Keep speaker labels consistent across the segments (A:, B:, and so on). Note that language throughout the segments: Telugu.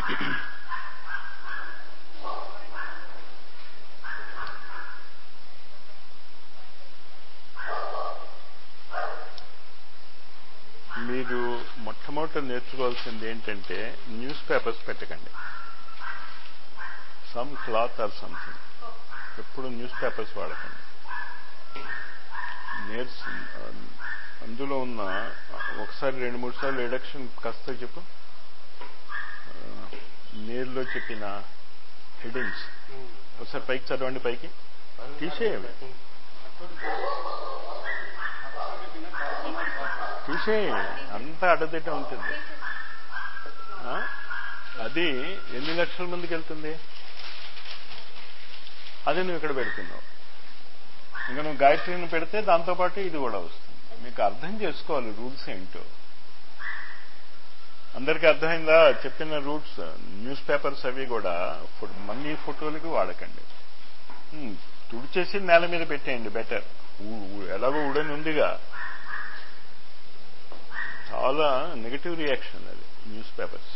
A: మీరు మొట్టమొదట నేర్చుకోవాల్సింది ఏంటంటే న్యూస్ పేపర్స్ పెట్టకండి సమ్ క్లాత్ ఆర్ సంథింగ్ ఎప్పుడు న్యూస్ పేపర్స్ వాడకండి నేర్చు అందులో ఉన్న ఒకసారి రెండు మూడు సార్లు రిడక్షన్ కాస్త చెప్పు నేర్లో చెప్పిన హెడింగ్స్ ఒకసారి పైకి చదవండి పైకి తీసేయండి తీసేయండి అంతా అడ్డదిడ్డ ఉంటుంది ఆ? అది ఎన్ని లక్షల మందికి వెళ్తుంది అది నువ్వు ఇక్కడ పెడుతున్నావు ఇంకా నువ్వు గాయత్రిని పెడితే దాంతోపాటు ఇది కూడా వస్తుంది మీకు అర్థం చేసుకోవాలి రూల్స్ ఏంటో అందరికీ అర్థమైందా చెప్పిన రూట్స్ న్యూస్ పేపర్స్ అవి కూడా ఫుడ్ మనీ ఫోటోలకి వాడకండి ఉమ్, తుడిచేసి నేల మీద పెట్టేయండి బెటర్ ఎలాగో ఉడని ఉందిగా చాలా నెగటివ్ రియాక్షన్ అది న్యూస్ పేపర్స్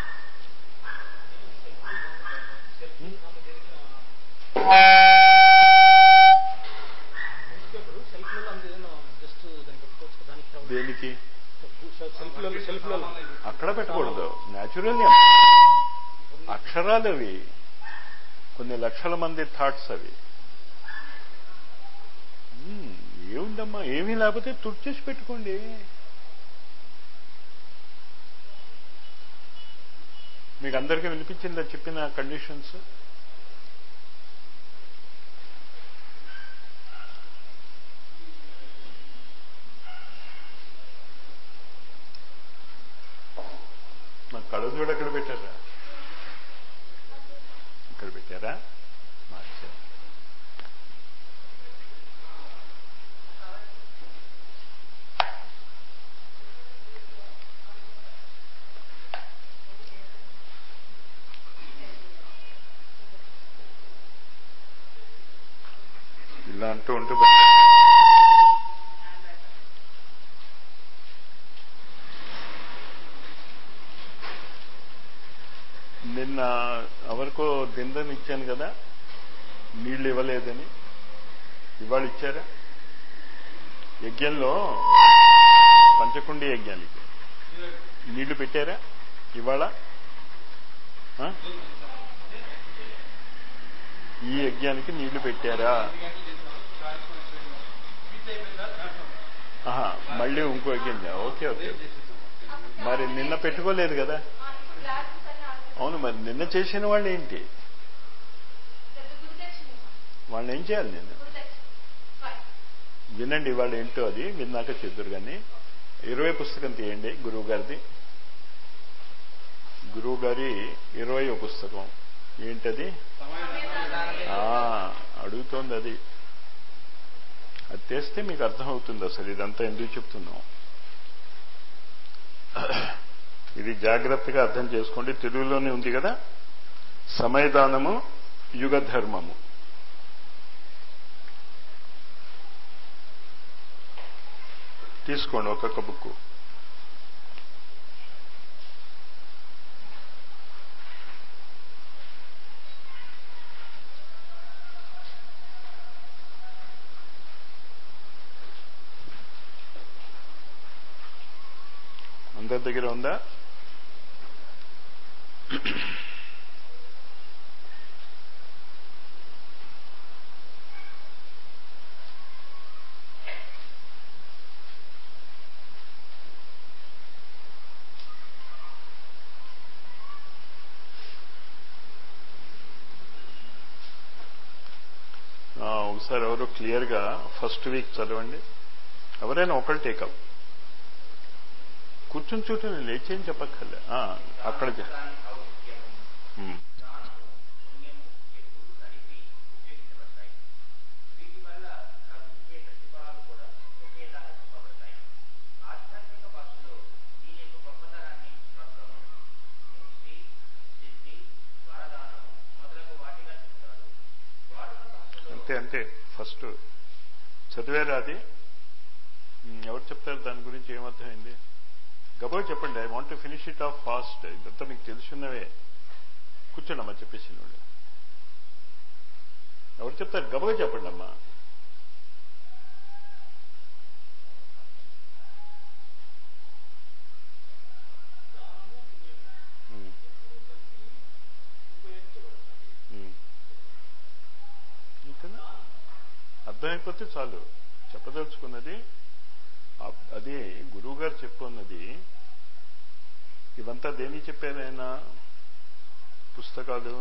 B: సెల్ఫ్లలో అంత ఏదైనా జస్ట్ దాన్ని పెట్టుకోవచ్చు కదా, దానికి కావాలి.
A: దేనికి
B: సెల్ఫ్లలో సెల్ఫ్లలో
A: అక్కడ పెట్టకూడదు న్యాచురల్ అక్షరాలు అవి కొన్ని లక్షల మంది థాట్స్ అవి ఉమ్, ఏముందమ్మా ఏమీ లేకపోతే తుడిచేసి పెట్టుకోండి మీకు అందరికీ వినిపించిందా చెప్పిన కండిషన్స్ నా కళ్ళజోడు ఎక్కడ పెట్టారా ఇక్కడ పెట్టారా మార్చారు ఇలా అంటూ ఉంటూ పెట్టారు. నిన్న ఎవరికో దిందని ఇచ్చాను కదా నీళ్లు ఇవ్వలేదని ఇవాళ ఇచ్చారా యజ్ఞంలో పంచకుండి యజ్ఞానికి నీళ్లు పెట్టారా ఇవాళ ఆ? ఈ యజ్ఞానికి నీళ్లు పెట్టారా ఆహా, మళ్ళీ ఇంకో యజ్ఞం ఓకే ఓకే మరి నిన్న పెట్టుకోలేదు కదా అవును మరి నిన్న చేసిన వాళ్ళు ఏంటి వాళ్ళని ఏం చేయాలి నేను వినండి వాళ్ళు ఏంటో అది విన్నాక చెద్దురు కానీ ఇరవై పుస్తకం తీయండి గురువు గారిది గురువు గారి ఇరవై పుస్తకం ఏంటది ఆ, అడుగుతోంది అది అది తెస్తే మీకు అర్థమవుతుంది అసలు ఇదంతా ఎందుకు చెప్తున్నాం ఇది జాగ్రత్తగా అర్థం చేసుకోండి తెలుగులోనే ఉంది కదా సమయదానము యుగ ధర్మము తీసుకోండి ఒక్కొక్క బుక్ అందరి దగ్గర ఉందా ఆ, ఒకసారి ఎవరు క్లియర్ గా ఫస్ట్ వీక్ చదవండి ఎవరైనా ఒకళ్ళు టేకప్ కూర్చుని చోట నేను లేచేం చెప్పక్కర్లే ఆ, అక్కడ చె- ఉమ్.
C: పుణ్యము ఎప్పుడు కలిపి ఉపయోగించబడతాయి వీటి వల్ల లభించే ప్రతిఫలాలు కూడా ఒకేలాగా చెప్పబడతాయి ఆధ్యాత్మిక భాషలో దీని యొక్క గొప్పతనాన్ని స్వర్గము ముక్తి సిద్ధి వరదానము మొదలగు వాటిగా చెప్తారు వాడుక భాషలో
A: అంతే అంతే ఫస్ట్ చదివారా అది ఉమ్, ఎవరు చెప్తారు దాని గురించి ఏమర్థమైంది గబో చెప్పండి I want to finish it off fast ఇదంతా మీకు తెలుసున్నవే కూర్చోండమ్మా చెప్పేసి వాడు ఎవరు చెప్తారు గబగా చెప్పండి అమ్మా
B: దానము పుణ్యము
A: ఉమ్,
B: ఎప్పుడు కలిసి ఉపయోగించబడతాయి
A: ఉమ్. ఇంతేనా అర్థమైపోతే చాలు చెప్పదలుచుకున్నది ఆ- అది గురువు గారు చెప్పున్నది ఇవంతా దేని చెప్పారు ఆయన పుస్తకాలు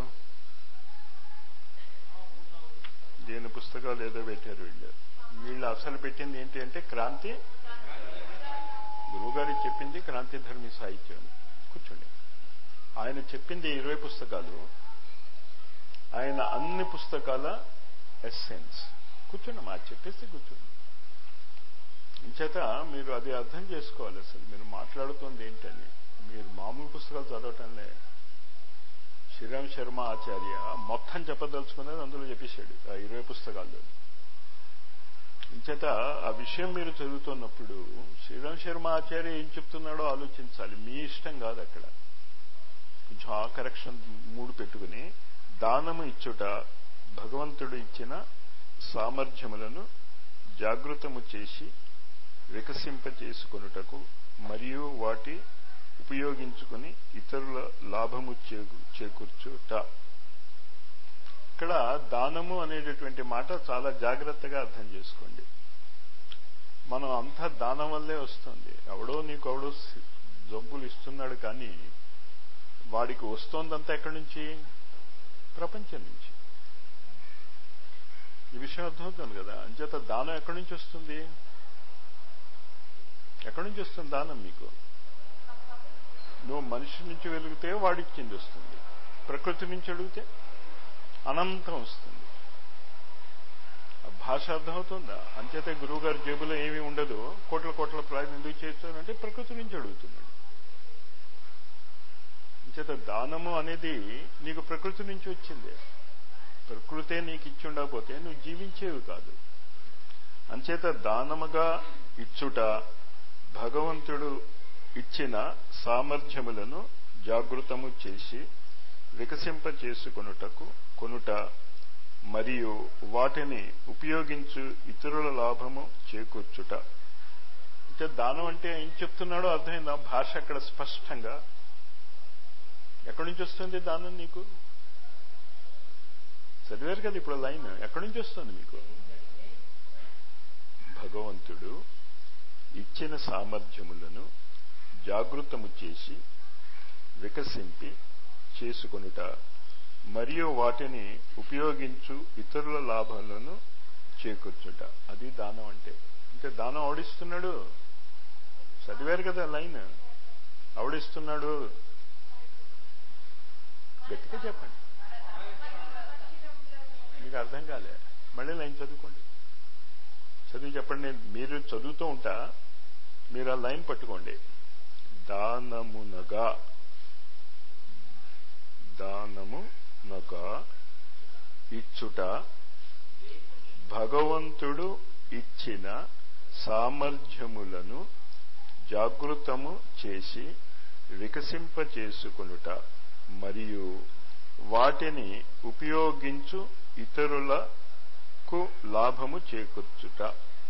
A: దేని పుస్తకాలు ఏదో పెట్టారు వీళ్ళు వీళ్ళు అసలు పెట్టింది ఏంటి అంటే క్రాంతి గురువుగారు చెప్పింది క్రాంతి ధర్మి సాహిత్యం కూర్చోండి ఆయన చెప్పింది ఇరవై పుస్తకాలు ఆయన అన్ని పుస్తకాల ఎస్సెన్స్ కూర్చోండి మా చెప్పేస్తే కూర్చోండి ఇంచేత మీరు అది అర్థం చేసుకోవాలి అసలు మీరు మాట్లాడుతోంది ఏంటని మీరు మామూలు పుస్తకాలు చదవటంలే శ్రీరామ్ శర్మ ఆచార్య మొత్తం చెప్పదలుచుకున్నది అందులో చెప్పేశాడు ఆ ఇరవై పుస్తకాల్లో ఇంచేత ఆ విషయం మీరు చదువుతున్నప్పుడు శ్రీరామ్ శర్మ ఆచార్య ఏం చెప్తున్నాడో ఆలోచించాలి మీ ఇష్టం కాదు అక్కడ కొంచెం ఆ కరెక్షన్ మూడు పెట్టుకుని దానము ఇచ్చుట భగవంతుడు ఇచ్చిన సామర్థ్యములను జాగృతము చేసి వికసింపచేసుకొనుటకు మరియు వాటి ఉపయోగించుకుని ఇతరుల లాభము చేకూ- చేకూర్చుట ఇక్కడ దానము అనేటటువంటి మాట చాలా జాగ్రత్తగా అర్థం చేసుకోండి మనం అంతా దానం వల్లే వస్తుంది ఎవడో నీకు ఎవడో సి- జబ్బులు ఇస్తున్నాడు కానీ వాడికి వస్తోందంతా ఎక్కడి నుంచి ప్రపంచం నుంచి ఈ విషయం అర్థమవుతుంది కదా అంచేత దానం ఎక్కడి నుంచి వస్తుంది ఎక్కడి నుంచి వస్తుంది దానం మీకు నువ్వు మనిషి నుంచి వెలిగితే వాడిచ్చింది వస్తుంది ప్రకృతి నుంచి అడిగితే అనంతం వస్తుంది ఆ భాష అర్థమవుతుందా అంచేతే గురువు గారి జేబులో ఏమీ ఉండదు కోట్ల కోట్ల ప్రాయం ఎందుకు చేస్తానంటే ప్రకృతి నుంచి అడుగుతున్నాడు అంచేత దానము అనేది నీకు ప్రకృతి నుంచి వచ్చింది ప్రకృతే నీకు ఇచ్చి ఉండకపోతే నువ్వు జీవించేవి కాదు అంచేత దానముగా ఇచ్చుట భగవంతుడు ఇచ్చిన సామర్థ్యములను జాగృతము చేసి వికసింప చేసుకొనుటకు కొనుట మరియు వాటిని ఉపయోగించు ఇతరుల లాభము చేకూర్చుట అంటే దానం అంటే ఏం చెప్తున్నాడో అర్థమైందా భాష అక్కడ స్పష్టంగా ఎక్కడి నుంచి వస్తుంది దానం నీకు చదివారు కదా ఇప్పుడు లైన్ ఎక్కడి నుంచి వస్తుంది మీకు భగవంతుడు ఇచ్చిన సామర్థ్యములను జాగృతము చేసి వికసింపి చేసుకొనుట మరియు వాటిని ఉపయోగించు ఇతరుల లాభాలను చేకూర్చుట అది దానం అంటే అంటే దానం ఆవిడిస్తున్నాడు చదివారు కదా లైన్ ఆవిడిస్తున్నాడు గట్టిగా చెప్పండి మీకు అర్థం కాలే మళ్ళీ లైన్ చదువుకోండి చదివి చెప్పండి మీరు చదువుతూ ఉంటా మీరు ఆ లైన్ పట్టుకోండి దానమునగా దానమునగా ఇచ్చుట భగవంతుడు ఇచ్చిన సామర్థ్యములను జాగృతము చేసి వికసింపచేసుకొనుట మరియు వాటిని ఉపయోగించు ఇతరులకు లాభము చేకూర్చుట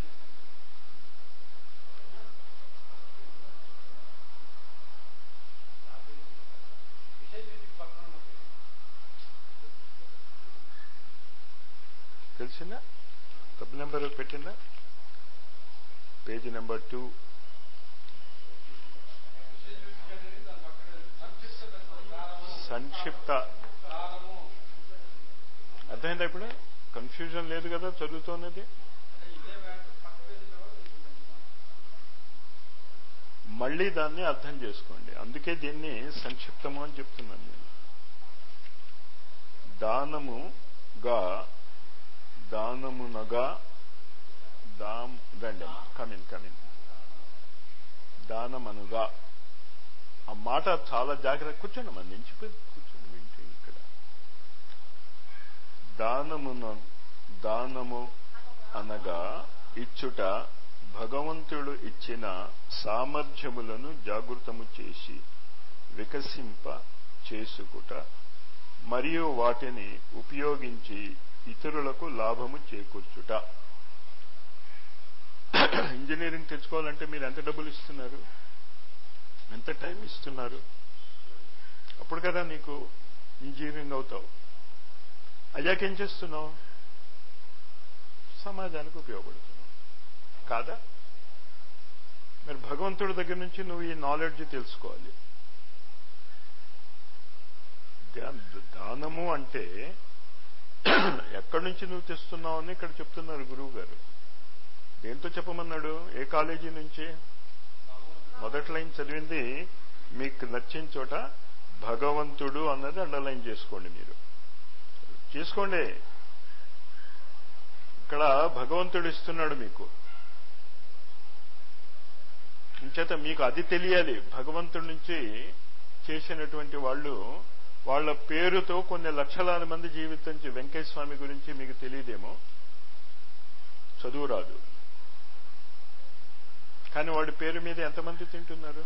A: తెలిసిందా తప్పు నెంబర్ పెట్టిందా పేజీ నెంబర్ టూ సంక్షిప్త అర్థమైందా ఇప్పుడు కన్ఫ్యూజన్ లేదు కదా చదువుతున్నది మళ్ళీ దాన్ని అర్థం చేసుకోండి అందుకే దీన్ని సంక్షిప్తము అని చెప్తున్నాను నేను దానముగా దానమునగా దాం రండి కమిన్ కమిన్ దానమనుగా ఆ మాట చాలా జాగ్రత్త కూర్చోండి మన నించిపోయి కూర్చోండి వింటే ఇక్కడ దానమున దానము అనగా ఇచ్చుట భగవంతుడు ఇచ్చిన సామర్థ్యములను జాగృతము చేసి వికసింప చేసుకుట మరియు వాటిని ఉపయోగించి ఇతరులకు లాభము చేకూర్చుట ఇంజనీరింగ్ తెచ్చుకోవాలంటే మీరు ఎంత డబ్బులు ఇస్తున్నారు ఎంత టైం ఇస్తున్నారు అప్పుడు కదా నీకు ఇంజనీరింగ్ అవుతావు అయ్యాక ఏం చేస్తున్నావు సమాజానికి ఉపయోగపడుతున్నావు కాదా మరి భగవంతుడి దగ్గర నుంచి నువ్వు ఈ నాలెడ్జ్ తెలుసుకోవాలి దా- దానము అంటే ఎక్కడి నుంచి నువ్వు తెస్తున్నావు అని ఇక్కడ చెప్తున్నారు గురువు గారు దేంతో చెప్పమన్నాడు ఏ కాలేజీ నుంచి మొదటి లైన్ చదివింది మీకు నచ్చిన చోట భగవంతుడు అన్నది అండర్లైన్ చేసుకోండి మీరు చేసుకోండి ఇక్కడ భగవంతుడు ఇస్తున్నాడు మీకు ఇంచేత మీకు అది తెలియాలి భగవంతుడి నుంచి చేసినటువంటి వాళ్ళు వాళ్ళ పేరుతో కొన్ని లక్షలాది మంది జీవితం చే- వెంకయ్య స్వామి గురించి మీకు తెలియదేమో చదువు రాదు కానీ వాడి పేరు మీద ఎంతమంది తింటున్నారు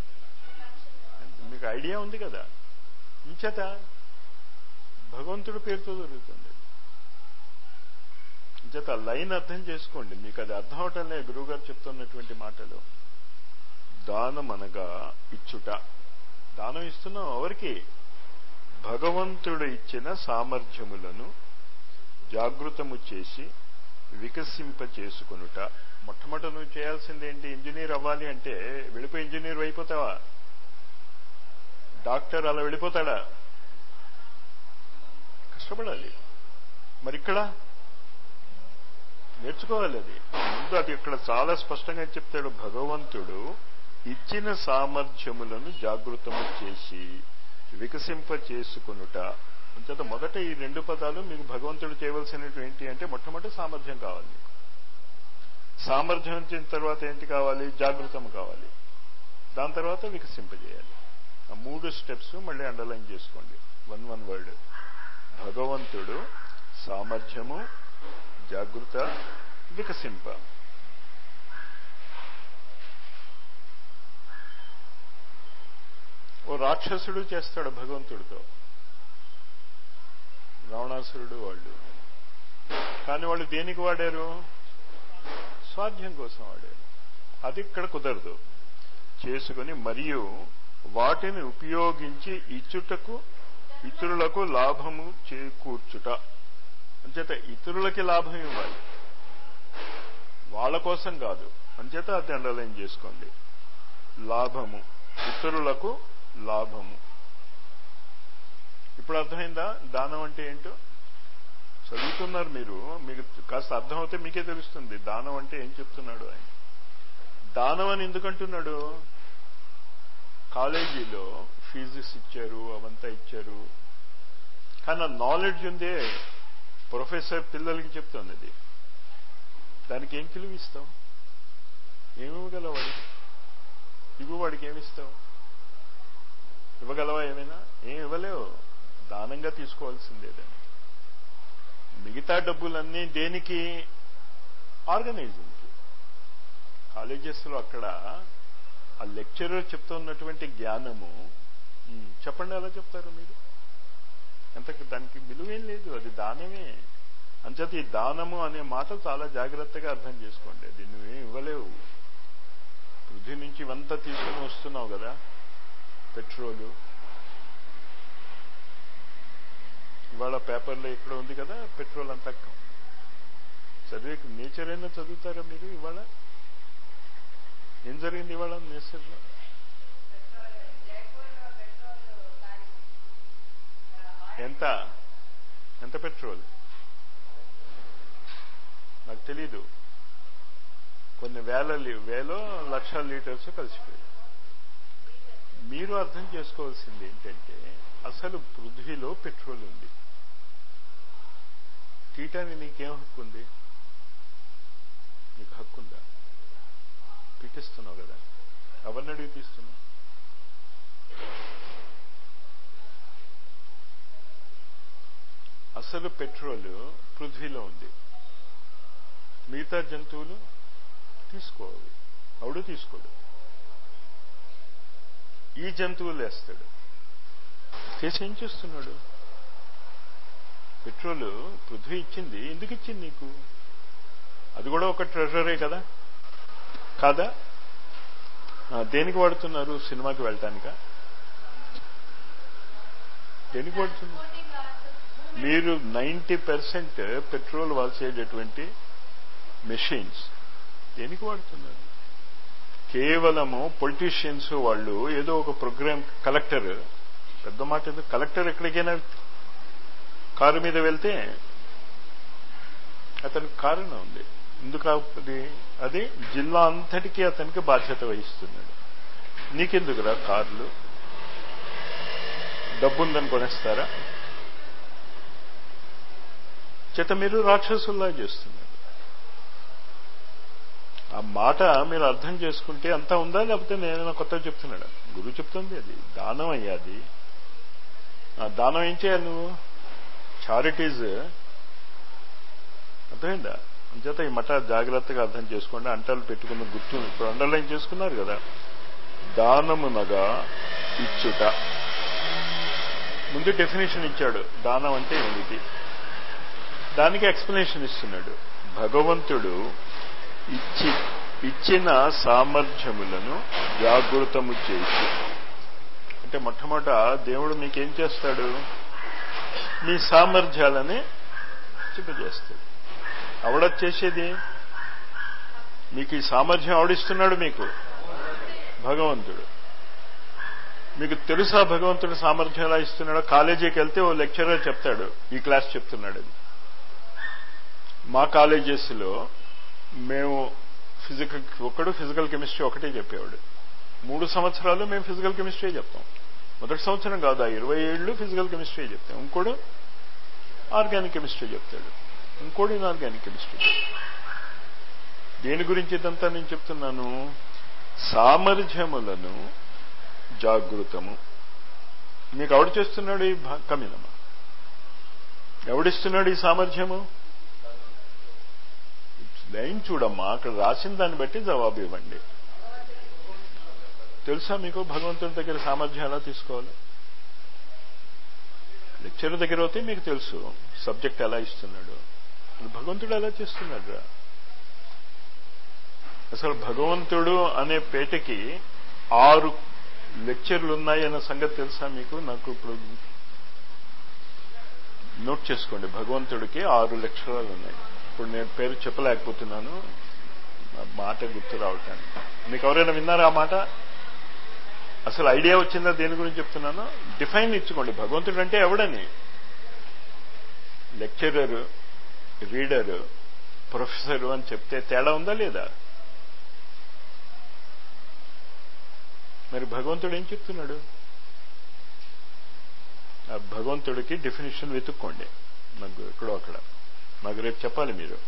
A: మీకు ఐడియా ఉంది కదా ఇంచేత భగవంతుడి పేరుతో దొరుకుతుంది ఇంచేత లైన్ అర్థం చేసుకోండి మీకు అది అర్థం అవటంలే గురువుగారు చెప్తున్నటువంటి మాటలు దానం అనగా ఇచ్చుట దానం ఇస్తున్నాం ఎవరికి భగవంతుడు ఇచ్చిన సామర్థ్యములను జాగృతము చేసి వికసింప చేసుకొనుట మొట్టమొదట నువ్వు చేయాల్సింది ఏంటి ఇంజనీర్ అవ్వాలి అంటే వెళ్ళిపోయి ఇంజనీర్ అయిపోతావా డాక్టర్ అలా వెళ్ళిపోతాడా కష్టపడాలి మరి ఇక్కడ నేర్చుకోవాలి అది ముందు అది ఇక్కడ చాలా స్పష్టంగా చెప్తాడు భగవంతుడు ఇచ్చిన సామర్థ్యములను జాగృతము చేసి వికసింప చేసుకొనుట అంచేత మొదట ఈ రెండు పదాలు మీకు భగవంతుడు చేయవలసినటువంటి ఏంటి అంటే మొట్టమొదటి సామర్థ్యం కావాలి మీకు సామర్థ్యం వచ్చిన తర్వాత ఏంటి కావాలి జాగృతం కావాలి దాని తర్వాత వికసింపజేయాలి ఆ మూడు స్టెప్స్ మళ్ళీ అండర్లైన్ చేసుకోండి వన్ వన్ వర్డ్ భగవంతుడు సామర్థ్యము జాగృత వికసింప ఓ రాక్షసుడు చేస్తాడు భగవంతుడితో రావణాసురుడు వాళ్ళు కానీ వాళ్ళు దేనికి వాడారు స్వాధ్యం కోసం వాడారు అది ఇక్కడ కుదరదు చేసుకుని మరియు వాటిని ఉపయోగించి ఇచ్చుటకు ఇతరులకు లాభము చేకూర్చుట అంచేత ఇతరులకి లాభం ఇవ్వాలి వాళ్ళ కోసం కాదు అంచేత అది అండర్లైన్ చేసుకోండి లాభము ఇతరులకు లాభము ఇప్పుడు అర్థమైందా దానం అంటే ఏంటో చదువుతున్నారు మీరు మీకు కాస్త అర్థమవుతే మీకే తెలుస్తుంది దానం అంటే ఏం చెప్తున్నాడు ఆయన దానం అని ఎందుకంటున్నాడు కాలేజీలో ఫీజెస్ ఇచ్చారు అవంతా ఇచ్చారు కానీ ఆ నాలెడ్జ్ ఉందే ప్రొఫెసర్ పిల్లలకి చెప్తుంది అది దానికి ఏం కిలువ ఇస్తావు ఏమివ్వగలవు వాడికి ఇవ్వు వాడికి ఏమిస్తావు ఇవ్వగలవా ఏమైనా ఏం ఇవ్వలేవు దానంగా తీసుకోవాల్సిందే దాన్ని మిగతా డబ్బులన్నీ దేనికి ఆర్గనైజింగ్కి కాలేజెస్లో అక్కడ ఆ లెక్చరర్ చెప్తున్నటువంటి జ్ఞానము ఉమ్, చెప్పండి ఎలా చెప్తారు మీరు ఎంత దానికి విలువేం లేదు అది దానమే అంచేత ఈ దానము అనే మాట చాలా జాగ్రత్తగా అర్థం చేసుకోండి అది నువ్వేం ఇవ్వలేవు పృథ్వీ నుంచి ఇవంతా తీసుకుని వస్తున్నావు కదా పెట్రోలు ఇవాళ పేపర్లో ఇక్కడ ఉంది కదా పెట్రోల్ అంతా చదివే నేచర్ అయినా చదువుతారా మీరు ఇవాళ ఏం జరిగింది ఇవాళ నేచర్లో ఎంత ఎంత పెట్రోల్ నాకు తెలీదు కొన్ని వేల లీ- వేలో లక్షల లీటర్స్ కలిసిపోయాయి మీరు అర్థం చేసుకోవాల్సింది ఏంటంటే అసలు పృథ్వీలో పెట్రోల్ ఉంది తీయటానికి నీకేం హక్కు ఉంది నీకు హక్కు ఉందా పీటిస్తున్నావు కదా ఎవరిని అడిగి తీస్తున్నావు అసలు పెట్రోల్ పృథ్వీలో ఉంది మిగతా జంతువులు తీసుకోవాలి అవుడు తీసుకోడు ఈ జంతువులు వేస్తాడు చేసి ఏం చేస్తున్నాడు పెట్రోల్ పృథ్వీ ఇచ్చింది ఎందుకు ఇచ్చింది నీకు అది కూడా ఒక ట్రెజరే కదా కాదా ఆ, దేనికి వాడుతున్నారు సినిమాకి వెళ్ళటానిక దేనికి వాడుతున్నారు మీరు నైంటీ పర్సెంట్ పెట్రోల్ వాల్చేటటువంటి మెషిన్స్ దేనికి వాడుతున్నారు కేవలము పొలిటీషియన్స్ వాళ్ళు ఏదో ఒక ప్రోగ్రామ్ కలెక్టర్ పెద్ద మాట ఏదో కలెక్టర్ ఎక్కడికైనా కారు మీద వెళ్తే అతనికి కారణం ఉంది ఎందుకు అది అది జిల్లా అంతటికీ అతనికి బాధ్యత వహిస్తున్నాడు నీకెందుకురా కార్లు డబ్బుందని కొనేస్తారా చేత మీరు రాక్షసుల్లా చేస్తున్నారు ఆ మాట మీరు అర్థం చేసుకుంటే అంతా ఉందా లేకపోతే నేను కొత్త చెప్తున్నాడు గురువు చెప్తుంది అది దానం అయ్యాది ఆ దానం ఏం చేయాలి నువ్వు చారిటీస్ అర్థమైందా అంచేత ఈ మఠ జాగ్రత్తగా అర్థం చేసుకోండి అంటలు పెట్టుకున్న గుర్తు ఇప్పుడు అండర్లైన్ చేసుకున్నారు కదా దానమునగా ఇచ్చుట ముందు డెఫినేషన్ ఇచ్చాడు దానం అంటే ఏమిటి దానికి ఎక్స్ప్లెనేషన్ ఇస్తున్నాడు భగవంతుడు ఇచ్చి ఇచ్చిన సామర్థ్యములను జాగృతము చేసి అంటే మొట్టమొదట దేవుడు మీకేం చేస్తాడు మీ సామర్థ్యాలని చూపజేస్తాడు ఆవిడ చేసేది మీకు ఈ సామర్థ్యం ఆవిడిస్తున్నాడు మీకు భగవంతుడు మీకు తెలుసా భగవంతుడు సామర్థ్యం ఎలా ఇస్తున్నాడో కాలేజీకి వెళ్తే ఓ లెక్చరర్ చెప్తాడు ఈ క్లాస్ చెప్తున్నాడు అది మా కాలేజెస్లో మేము ఫిజికల్ ఒకడు ఫిజికల్ కెమిస్ట్రీ ఒకటే చెప్పేవాడు మూడు సంవత్సరాలు మేము ఫిజికల్ కెమిస్ట్రీ చెప్తాం మొదటి సంవత్సరం కాదు ఆ ఇరవై ఏళ్ళు ఫిజికల్ కెమిస్ట్రీ చెప్తాం ఇంకోడు ఆర్గానిక్ కెమిస్ట్రీ చెప్తాడు ఇంకోటి ఇన్ఆర్గానిక్ కెమిస్ట్రీ దేని గురించి ఇదంతా నేను చెప్తున్నాను సామర్థ్యములను జాగృతము మీకు ఎవడు చేస్తున్నాడు ఈ కమినమా ఎవడిస్తున్నాడు ఈ సామర్థ్యము లైన్ చూడమ్మా అక్కడ రాసిన దాన్ని బట్టి జవాబు ఇవ్వండి తెలుసా మీకు భగవంతుడి దగ్గర సామర్థ్యం ఎలా తీసుకోవాలి లెక్చర్ దగ్గర అయితే మీకు తెలుసు సబ్జెక్ట్ ఎలా ఇస్తున్నాడు మరి భగవంతుడు ఎలా చేస్తున్నాడు రా అసలు భగవంతుడు అనే పేటకి ఆరు లెక్చర్లు ఉన్నాయి అన్న సంగతి తెలుసా మీకు నాకు ఇప్పుడు నోట్ చేసుకోండి భగవంతుడికి ఆరు లెక్చరాలు ఉన్నాయి ఇప్పుడు నేను పేరు చెప్పలేకపోతున్నాను ఆ మాట గుర్తు రావటానికి మీకు ఎవరైనా విన్నారా ఆ మాట అసలు ఐడియా వచ్చిందా దేని గురించి చెప్తున్నాను డిఫైన్ ఇచ్చుకోండి భగవంతుడు అంటే ఎవడని లెక్చరర్ రీడర్ ప్రొఫెసర్ అని చెప్తే తేడా ఉందా లేదా మరి భగవంతుడు ఏం చెప్తున్నాడు ఆ భగవంతుడికి డెఫినేషన్ వెతుక్కోండి నాకు ఎక్కడో అక్కడ నాకు రేపు చెప్పాలి మీరు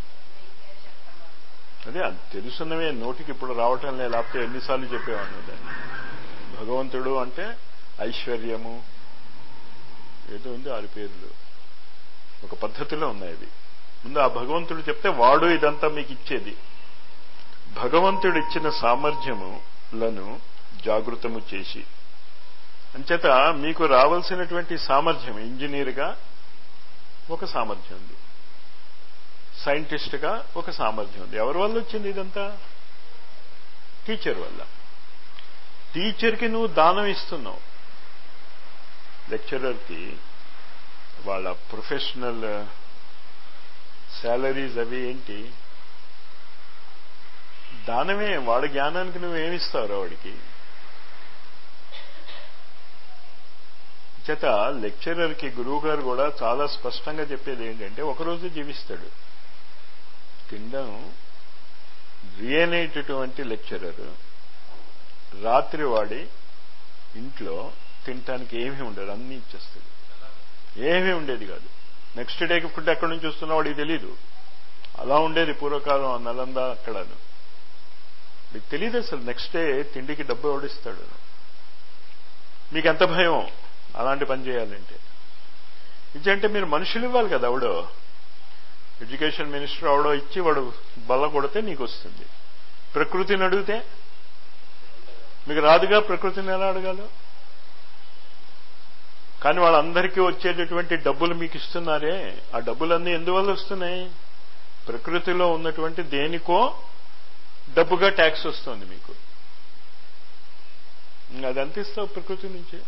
A: అదే అది తెలుసున్నవే నోటికి ఇప్పుడు రావటం లేదు లేకపోతే ఎన్నిసార్లు చెప్పేవాడిని దాన్ని భగవంతుడు అంటే ఐశ్వర్యము ఏదో ఉంది ఆరు పేర్లు ఒక పద్ధతిలో ఉన్నాయి అవి ముందు ఆ భగవంతుడు చెప్తే వాడు ఇదంతా మీకు ఇచ్చేది భగవంతుడు ఇచ్చిన సామర్థ్యములను జాగృతము చేసి అంచేత మీకు రావాల్సినటువంటి సామర్థ్యం ఇంజనీర్గా ఒక సామర్థ్యం ఉంది సైంటిస్ట్గా ఒక సామర్థ్యం ఉంది ఎవరి వల్ల వచ్చింది ఇదంతా టీచర్ వల్ల టీచర్కి నువ్వు దానం ఇస్తున్నావు లెక్చరర్కి వాళ్ళ ప్రొఫెషనల్ శాలరీస్ అవి ఏంటి దానమే వాడి జ్ఞానానికి నువ్వు ఏమిస్తావు వాడికి చేత లెక్చరర్కి గురువు గారు కూడా చాలా స్పష్టంగా చెప్పేది ఏంటంటే ఒకరోజు జీవిస్తాడు తినడం రియనేటటువంటి లెక్చరర్ రాత్రి వాడి ఇంట్లో తినటానికి ఏమీ ఉండదు అన్నీ ఇచ్చేస్తాడు ఏమీ ఉండేది కాదు నెక్స్ట్ డేకి ఫుడ్ ఎక్కడి నుంచి వస్తున్నా వాడికి తెలీదు అలా ఉండేది పూర్వకాలం ఆ నలంద అక్కడను మీకు తెలియదు అసలు నెక్స్ట్ డే తిండికి డబ్బు ఎవడిస్తాడు మీకు ఎంత భయం అలాంటి పని చేయాలంటే ఇదంటే మీరు మనుషులు ఇవ్వాలి కదా అవడో ఎడ్యుకేషన్ మినిస్టర్ అవడో ఇచ్చి వాడు బల్ల కొడితే నీకు వస్తుంది ప్రకృతిని అడిగితే మీకు రాదుగా ప్రకృతిని ఎలా అడగాలో కానీ వాళ్ళందరికీ వచ్చేటటువంటి డబ్బులు మీకు ఇస్తున్నారే ఆ డబ్బులన్నీ ఎందువల్ల వస్తున్నాయి ప్రకృతిలో ఉన్నటువంటి దేనికో డబ్బుగా ట్యాక్స్ వస్తుంది మీకు అది ఎంత ఇస్తావు ప్రకృతి నుంచి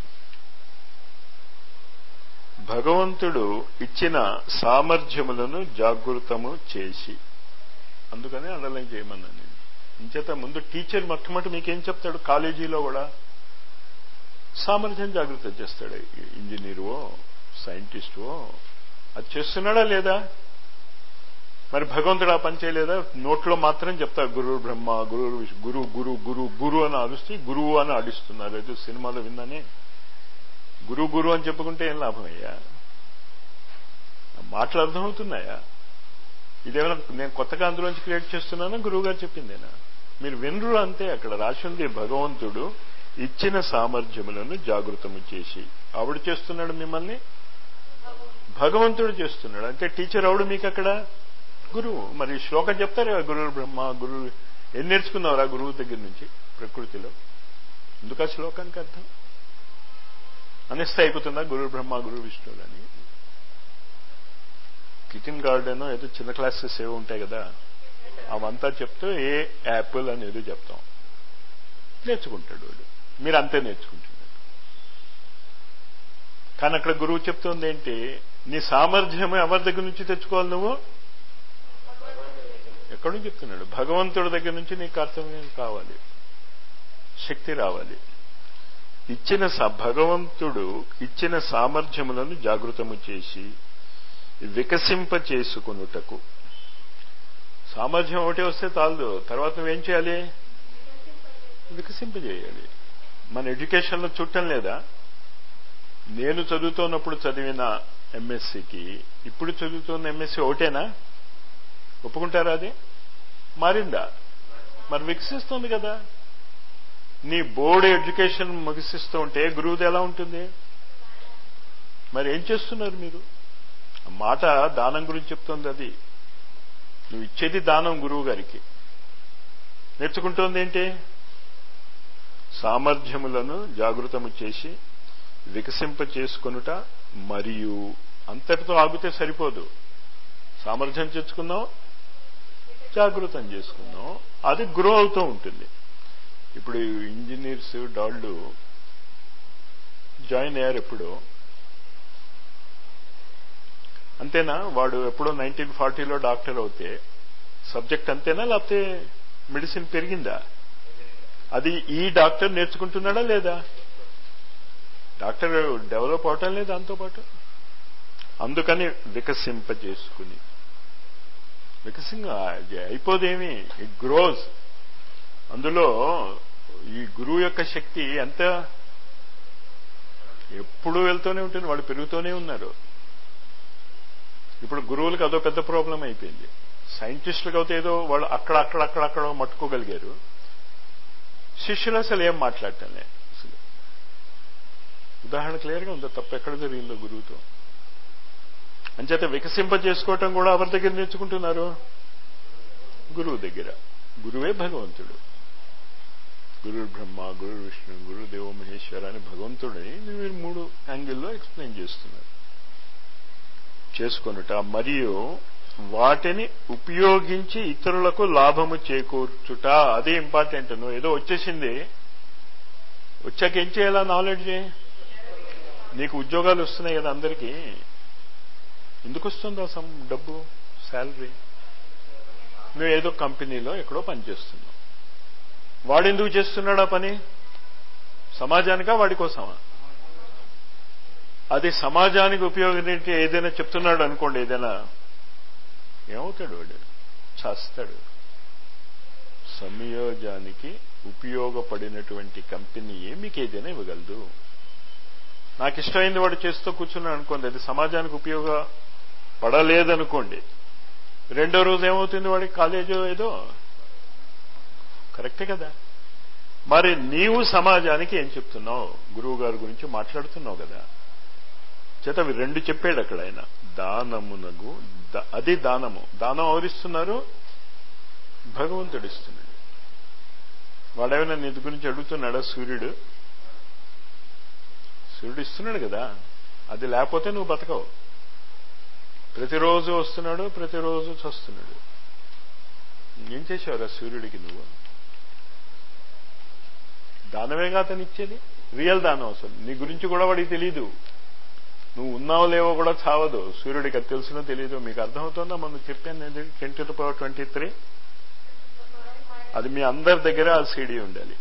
A: భగవంతుడు ఇచ్చిన సామర్థ్యములను జాగృతము చేసి అందుకనే అండర్లైన్ చేయమన్నాను నేను ఇంచేత ముందు టీచర్ మొట్టమొదటి మీకేం చెప్తాడు కాలేజీలో కూడా సామర్థ్యం జాగ్రత్త చేస్తాడు ఇంజనీరువో సైంటిస్టువో అది చేస్తున్నాడా లేదా మరి భగవంతుడు ఆ పని చేయలేదా నోట్లో మాత్రం చెప్తారు గురు బ్రహ్మ గురు గురు గురు గురు గురు అని అరుస్తే గురువు అని ఆడిస్తున్నారు ఏదో సినిమాలో విన్నానే గురు గురు అని చెప్పుకుంటే ఏం లాభమయ్యా మాటలు అర్థమవుతున్నాయా ఇదేమైనా నేను కొత్తగా అందులోంచి క్రియేట్ చేస్తున్నానా గురువు గారు చెప్పిందేనా మీరు వినరు అంతే అక్కడ రాసింది భగవంతుడు ఇచ్చిన సామర్థ్యములను జాగృతము చేసి ఆవిడ చేస్తున్నాడు మిమ్మల్ని భగవంతుడు చేస్తున్నాడు అంటే టీచర్ ఆవిడ మీకు అక్కడ గురువు మరి శ్లోకం చెప్తారు గురువు బ్రహ్మ గురువు ఏం నేర్చుకున్నావురా గురువు దగ్గర నుంచి ప్రకృతిలో ఎందుకు ఆ శ్లోకానికి అర్థం అనిస్తే అయిపోతుందా గురు బ్రహ్మ గురు విష్ణువు అని కిచెన్ గార్డెన్ ఏదో చిన్న క్లాసెస్ ఏవో ఉంటాయి కదా అవంతా చెప్తూ ఏ యాపిల్ అని ఏదో చెప్తాం నేర్చుకుంటాడు వాడు మీరు అంతే నేర్చుకుంటున్నారు కానీ అక్కడ గురువు చెప్తుంది ఏంటి నీ సామర్థ్యం ఎవరి దగ్గర నుంచి తెచ్చుకోవాలి నువ్వు ఎక్కడి నుంచి చెప్తున్నాడు భగవంతుడి దగ్గర నుంచి నీ కర్తవ్యం కావాలి శక్తి రావాలి ఇచ్చిన భగవంతుడు ఇచ్చిన సామర్థ్యములను జాగృతము చేసి వికసింప చేసుకునుటకు సామర్థ్యం ఒకటే వస్తే చాలదు తర్వాత నువ్వేం చేయాలి వికసింపజేయాలి మన ఎడ్యుకేషన్లో చుట్టం లేదా నేను చదువుతున్నప్పుడు చదివిన ఎంఎస్సికి ఇప్పుడు చదువుతున్న ఎంఎస్సి ఒకటేనా ఒప్పుకుంటారా అది మారిందా మరి వికసిస్తుంది కదా నీ బోర్డు ఎడ్యుకేషన్ ముగిసిస్తూ ఉంటే గురువుది ఎలా ఉంటుంది మరి ఏం చేస్తున్నారు మీరు మాట దానం గురించి చెప్తుంది అది నువ్వు ఇచ్చేది దానం గురువు గారికి నేర్చుకుంటోంది ఏంటి సామర్థ్యములను జాగృతము చేసి వికసింప చేసుకొనుట మరియు అంతటితో ఆగితే సరిపోదు సామర్థ్యం తెచ్చుకున్నాం జాగృతం చేసుకున్నాం అది గ్రో అవుతూ ఉంటుంది ఇప్పుడు ఇంజనీర్స్ డాళ్ళు జాయిన్ అయ్యారు ఎప్పుడు అంతేనా వాడు ఎప్పుడో నైన్టీన్ ఫార్టీలో డాక్టర్ అవుతే సబ్జెక్ట్ అంతేనా లేకపోతే మెడిసిన్ పెరిగిందా అది ఈ డాక్టర్ నేర్చుకుంటున్నాడా లేదా డాక్టర్ డెవలప్ అవటం లేదు దాంతోపాటు అందుకని వికసింపజేసుకుని వికసింగ అయిపోదేమి ఇట్ గ్రోజ్ అందులో ఈ గురువు యొక్క శక్తి ఎంత ఎప్పుడూ వెళ్తూనే ఉంటుంది వాళ్ళు పెరుగుతూనే ఉన్నారు ఇప్పుడు గురువులకు అదో పెద్ద ప్రాబ్లం అయిపోయింది సైంటిస్టులకు అయితే ఏదో వాళ్ళు అక్కడ అక్కడ అక్కడ అక్కడ మట్టుకోగలిగారు శిష్యులు అసలు ఏం మాట్లాడటంలే అసలు ఉదాహరణ క్లియర్గా ఉందో తప్పు ఎక్కడ జరిగిందో గురువుతో అంచేత వికసింప చేసుకోవటం కూడా ఎవరి దగ్గర నేర్చుకుంటున్నారు గురువు దగ్గర గురువే భగవంతుడు గురు బ్రహ్మ గురు విష్ణు గురు దేవ మహేశ్వర అని భగవంతుడిని మీరు మూడు యాంగిల్లో ఎక్స్ప్లెయిన్ చేస్తున్నారు చేసుకొనుట మరియు వాటిని ఉపయోగించి ఇతరులకు లాభము చేకూర్చుట అదే ఇంపార్టెంట్ నువ్వు ఏదో వచ్చేసింది వచ్చాక ఏం చేయాలా నాలెడ్జ్ నీకు ఉద్యోగాలు వస్తున్నాయి కదా అందరికీ ఎందుకు వస్తుందా సమ్ డబ్బు శాలరీ నువ్వు ఏదో కంపెనీలో ఎక్కడో పనిచేస్తున్నావు వాడు ఎందుకు చేస్తున్నాడు ఆ పని సమాజానికా వాడి కోసమా అది సమాజానికి ఉపయోగించి ఏదైనా చెప్తున్నాడు అనుకోండి ఏదైనా ఏమవుతాడు వాడు చేస్తాడు సంయోజానికి ఉపయోగపడినటువంటి కంపెనీయే మీకు ఏదైనా ఇవ్వగలదు నాకు ఇష్టమైంది వాడు చేస్తూ కూర్చున్నాడు అనుకోండి అది సమాజానికి ఉపయోగపడలేదనుకోండి రెండో రోజు ఏమవుతుంది వాడికి కాలేజో ఏదో కరెక్టే కదా మరి నీవు సమాజానికి ఏం చెప్తున్నావు గురువు గారి గురించి మాట్లాడుతున్నావు కదా చేత అవి రెండు చెప్పాడు అక్కడ ఆయన దానమునగు అది దానము దానం ఎవరిస్తున్నారు భగవంతుడు ఇస్తున్నాడు వాడేమైనా నీ గురించి అడుగుతున్నాడా సూర్యుడు సూర్యుడు ఇస్తున్నాడు కదా అది లేకపోతే నువ్వు బతకవు ప్రతిరోజు వస్తున్నాడు ప్రతిరోజు చస్తున్నాడు ఏం చేసావురా సూర్యుడికి నువ్వు దానమేగా అతను ఇచ్చేది రియల్ దానం అసలు నీ గురించి కూడా వాడికి తెలియదు నువ్వు ఉన్నావో లేవో కూడా చావదు సూర్యుడికి అది తెలుసునో తెలియదు మీకు అర్థమవుతుందా మనం చెప్పాను నేను ten to power twenty three అది మీ అందరి దగ్గర ఆ సీడీ ఉండాలి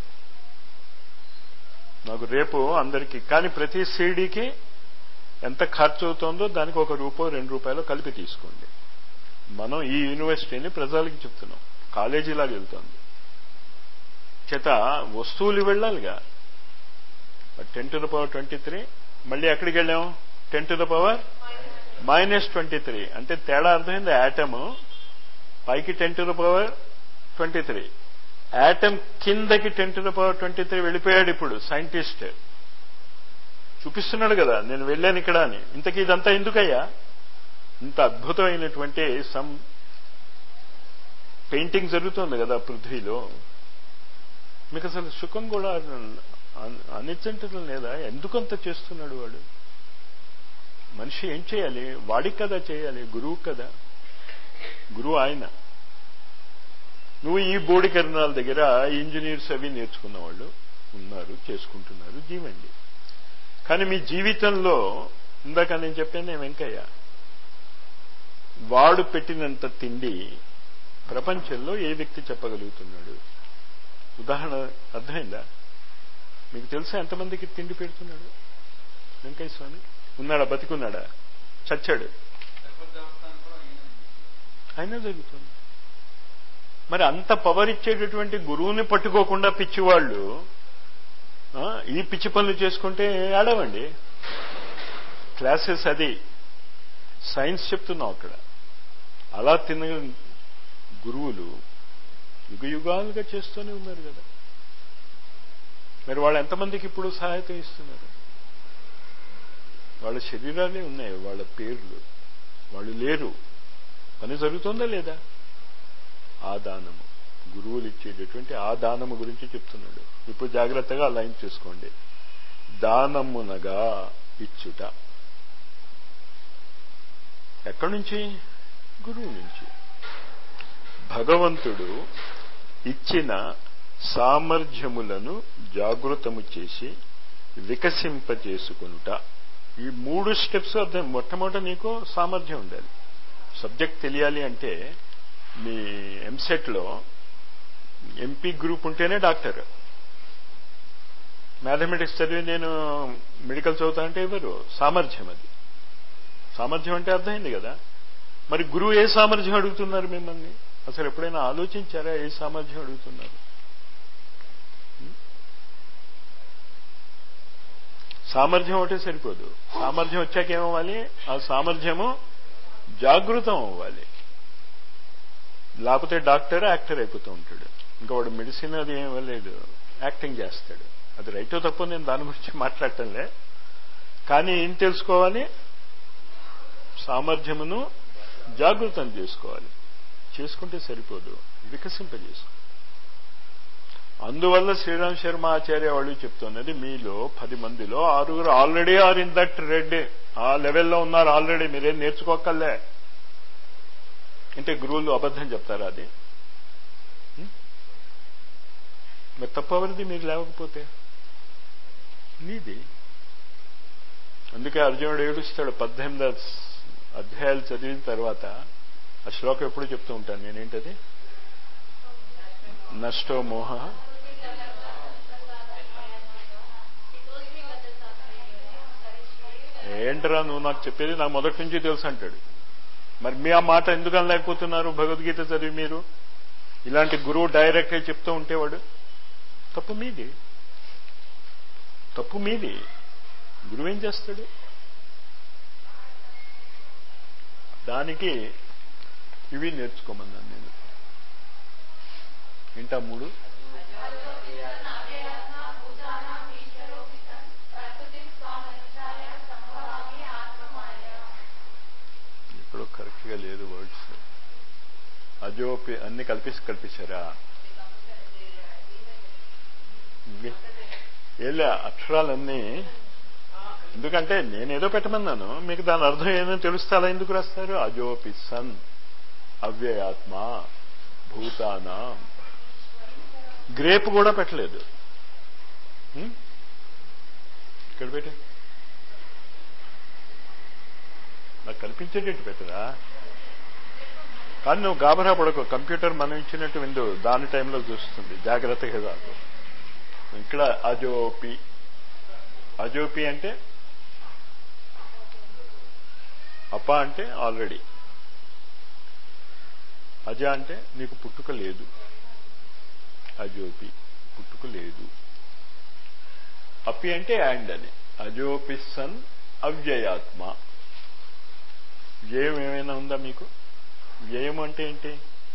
A: నాకు రేపు అందరికి కానీ ప్రతి సీడీకి ఎంత ఖర్చు అవుతుందో దానికి ఒక రూపాయలు రెండు రూపాయలు కలిపి తీసుకోండి మనం ఈ యూనివర్సిటీని ప్రజలకి చెప్తున్నాం కాలేజీలాగా వెళ్తోంది చేత వస్తువులు వెళ్ళాలిగా ten to the power twenty three మళ్ళీ ఎక్కడికి వెళ్ళాం ten to the power minus twenty three అంటే తేడా అర్థమైంది యాటమ్ పైకి ten to the power twenty three atom కిందకి ten to the power twenty three వెళ్ళిపోయాడు ఇప్పుడు సైంటిస్ట్ చూపిస్తున్నాడు కదా నేను వెళ్ళాను ఇక్కడ అని ఇంతకీ ఇదంతా ఎందుకయ్యా ఇంత అద్భుతమైనటువంటి సమ్ పెయింటింగ్ జరుగుతుంది కదా పృథ్వీలో మీకు అసలు సుఖం కూడా అనిచ్చంటం లేదా ఎందుకంత చేస్తున్నాడు వాడు మనిషి ఏం చేయాలి వాడికి కదా చేయాలి గురువు కదా గురువు ఆయన నువ్వు ఈ బోడి కరణాల దగ్గర ఇంజనీర్స్ అవి నేర్చుకున్న వాళ్ళు ఉన్నారు చేసుకుంటున్నారు జీవండి కానీ మీ జీవితంలో ఇందాక నేను చెప్పాను వెంకయ్య వాడు పెట్టినంత తిండి ప్రపంచంలో ఏ వ్యక్తి చెప్పగలుగుతున్నాడు ఉదాహరణ అర్థమైందా మీకు తెలుసా ఎంతమందికి తిండి పెడుతున్నాడు వెంకయ్య స్వామి ఉన్నాడా బతికున్నాడా చచ్చాడు అయినా జరుగుతుంది మరి అంత పవర్ ఇచ్చేటటువంటి గురువుని పట్టుకోకుండా పిచ్చివాళ్ళు ఈ పిచ్చి పనులు చేసుకుంటే ఆడవండి క్లాసెస్ అది సైన్స్ చెప్తున్నాం అక్కడ అలా తిన్న గురువులు యుగ యుగాలుగా చేస్తూనే ఉన్నారు కదా మరి వాళ్ళు ఎంతమందికి ఇప్పుడు సహాయత ఇస్తున్నారు వాళ్ళ శరీరాలే ఉన్నాయి వాళ్ళ పేర్లు వాళ్ళు లేరు పని జరుగుతుందా లేదా ఆ దానము గురువులు ఇచ్చేటటువంటి ఆ దానము గురించి చెప్తున్నాడు ఇప్పుడు జాగ్రత్తగా లైన్ చూసుకోండి దానమునగా ఇచ్చుట ఎక్కడి నుంచి గురువు నుంచి భగవంతుడు ఇచ్చిన సామర్థ్యములను జాగృతము చేసి వికసింపజేసుకునుట ఈ మూడు స్టెప్స్ అర్థం మొట్టమొదట నీకు సామర్థ్యం ఉండాలి సబ్జెక్ట్ తెలియాలి అంటే మీ ఎంసెట్లో ఎంపీ గ్రూప్ ఉంటేనే డాక్టర్ మ్యాథమెటిక్స్ చదివి నేను మెడికల్ చదువుతా అంటే ఎవరు సామర్థ్యం అది సామర్థ్యం అంటే అర్థమైంది కదా మరి గురువు ఏ సామర్థ్యం అడుగుతున్నారు మిమ్మల్ని అసలు ఎప్పుడైనా ఆలోచించారా ఏ సామర్థ్యం అడుగుతున్నారు సామర్థ్యం ఒకటే సరిపోదు సామర్థ్యం వచ్చాక ఏమవ్వాలి ఆ సామర్థ్యము జాగృతం అవ్వాలి లేకపోతే డాక్టర్ యాక్టర్ అయిపోతూ ఉంటాడు ఇంకా వాడు మెడిసిన్ అది ఏం లేదు యాక్టింగ్ చేస్తాడు అది రైటో తప్ప నేను దాని గురించి మాట్లాడటంలే కానీ ఏం తెలుసుకోవాలి సామర్థ్యమును జాగృతం చేసుకోవాలి చేసుకుంటే సరిపోదు వికసింపజేసుకో అందువల్ల శ్రీరామ్ శర్మ ఆచార్య వాళ్ళు చెప్తున్నది మీలో పది మందిలో ఆరుగురు already are in that red ఆ లెవెల్లో ఉన్నారు ఆల్రెడీ మీరేం నేర్చుకోకర్లే అంటే గురువులు అబద్ధం చెప్తారా అది మరి తప్పవరిది మీరు లేవకపోతే నీది అందుకే అర్జునుడు ఏడుస్తాడు పద్దెనిమిది అధ్యాయాలు చదివిన తర్వాత ఆ శ్లోకం ఎప్పుడు చెప్తూ ఉంటాను నేనేంటది నష్టో మోహ ఏంటరా నువ్వు నాకు చెప్పేది నాకు మొదటి నుంచి తెలుసు అంటాడు మరి మీ ఆ మాట ఎందుకు అనలేకపోతున్నారు భగవద్గీత చదివి మీరు ఇలాంటి గురువు డైరెక్ట్ చెప్తూ ఉంటేవాడు తప్పు మీది తప్పు మీది గురువు ఏం చేస్తాడు దానికి ఇవి నేర్చుకోమన్నాను నేను ఏంటా మూడు ఎక్కడో కరెక్ట్ గా లేదు వర్డ్స్ అజోపి అన్ని కల్పిసి కల్పించారా ఏలే అక్షరాలన్నీ ఎందుకంటే నేనేదో పెట్టమన్నాను మీకు దాని అర్థం ఏదో తెలుస్తే అలా ఎందుకు రాస్తారు అజోపి సన్ అవ్యయాత్మ భూతాన గ్రేప్ కూడా పెట్టలేదు హ్మ్? ఇక్కడ పెట్టి నాకు కనిపించేటట్టు పెట్టరా కానీ నువ్వు గాబరా పడకు కంప్యూటర్ మనం ఇచ్చినట్టు విందు దాని టైంలో చూస్తుంది జాగ్రత్తగా రాకు ఇక్కడ అజోపి అజోపి అంటే అప అంటే ఆల్రెడీ అజ అంటే నీకు పుట్టుక లేదు అజోపి పుట్టుక లేదు అపి అంటే యాండ్ అని అజోపి సన్ అవ్యయాత్మ వ్యయం ఏమైనా ఉందా మీకు వ్యయం అంటే ఏంటి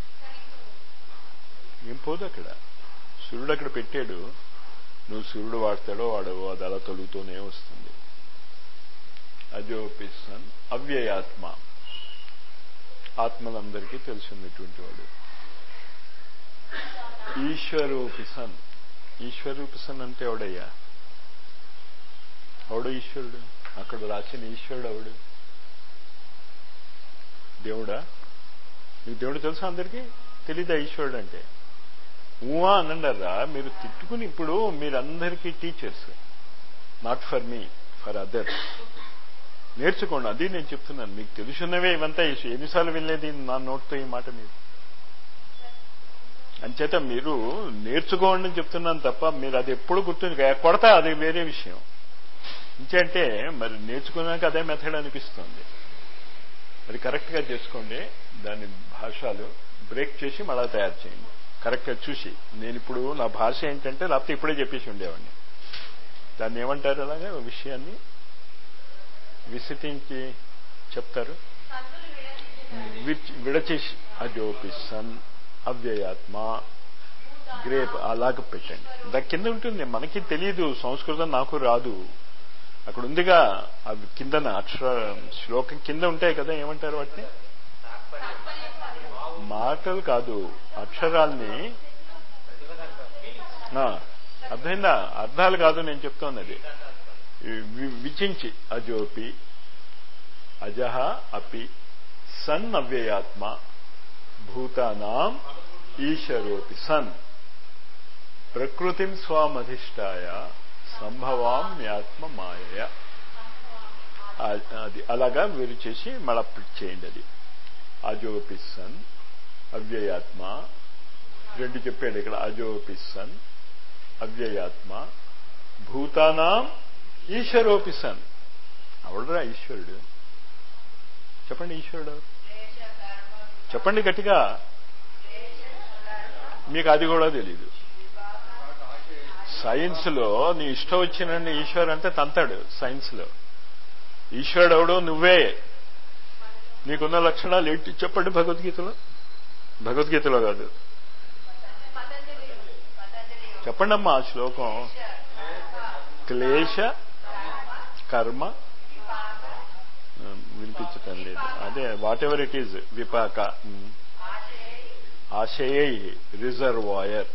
A: ఏం పోదు అక్కడ సూర్యుడు అక్కడ పెట్టాడు నువ్వు సూర్యుడు వాడతాడో వాడవో అది అలా తొలుగుతూనే వస్తుంది అజోపి సన్ అవ్యయాత్మ ఆత్మలందరికీ తెలిసినటువంటి వాడు ఈశ్వరూపి సన్ ఈశ్వరూపి సన్ అంటే ఎవడయ్యా ఎవడు ఈశ్వరుడు అక్కడ రాసిన ఈశ్వరుడు ఎవడు దేవుడా మీకు దేవుడు తెలుసా అందరికీ తెలీదా ఈశ్వరుడు అంటే ఊహా అనండరా మీరు తిట్టుకుని ఇప్పుడు మీరందరికీ teachers not for me for others నేర్చుకోండి అది నేను చెప్తున్నాను మీకు తెలుసున్నవే ఇవంతా ఈశ్వ- ఎన్నిసార్లు వినలేదు నా నోట్తో ఈ మాట మీరు అంచేత మీరు నేర్చుకోండి అని చెప్తున్నాను తప్ప మీరు అది ఎప్పుడు గుర్తుంది కొడతా అది వేరే విషయం ఇంకంటే మరి నేర్చుకున్నాక అదే మెథడ్ అనిపిస్తుంది అది కరెక్ట్గా చేసుకోండి దాని భాషలు బ్రేక్ చేసి మళ్ళా తయారు చేయండి కరెక్ట్గా చూసి నేను ఇప్పుడు నా భాష ఏంటంటే లేకపోతే ఇప్పుడే చెప్పేసి ఉండేవాడిని దాన్ని ఏమంటారు అలాగే ఓ విషయాన్ని విసిటించి చెప్తారు విచ్- విడచేసి అజోపి సన్ అవ్యయాత్మ గ్రేప్ అలాగ పెట్టండి దాని కింద ఉంటుంది మనకి తెలియదు సంస్కృతం నాకు రాదు అక్కడ ఉందిగా అవి కిందన అక్షర శ్లోకం కింద ఉంటాయి కదా ఏమంటారు వాటిని మాటలు కాదు అక్షరాల్ని ఆ, అర్థమైందా అర్థాలు కాదు నేను చెప్తున్నది వి- విచించి అజోపి అజహ అపి సన్ అవ్యయాత్మ భూతానాం ఈశ్వరోపి సన్ ప్రకృతిం స్వామధిష్టాయ సంభవామ్యాత్మ మాయయ ఆ- అది అలాగా వీరు చేసి మళ్ళా ప్రింట్ చేయండి అది అజోపి సన్ అవ్యయాత్మ రెండు చెప్పాడు ఇక్కడ అజోపి సన్ అవ్యయాత్మ భూతానాం ఈశ్వరోపి సన్ అవడరా ఈశ్వరుడు చెప్పండి ఈశ్వరుడు చెప్పండి గట్టిగా మీకు అది కూడా తెలీదు సైన్స్ లో నీ ఇష్టం వచ్చిన ఈశ్వర్ అంటే తంతాడు సైన్స్ లో ఈశ్వరుడు ఎవడో నువ్వే నీకున్న లక్షణాలు ఏంటి చెప్పండి భగవద్గీతలో భగవద్గీతలో కాదు చెప్పండి అమ్మా ఆ శ్లోకం క్లేశ కర్మ ఆ, వినిపించటం లేదు అదే వాట్ ఎవర్ ఇట్ ఈజ్ విపాక ఉమ్. ఆశయై రిజర్వాయర్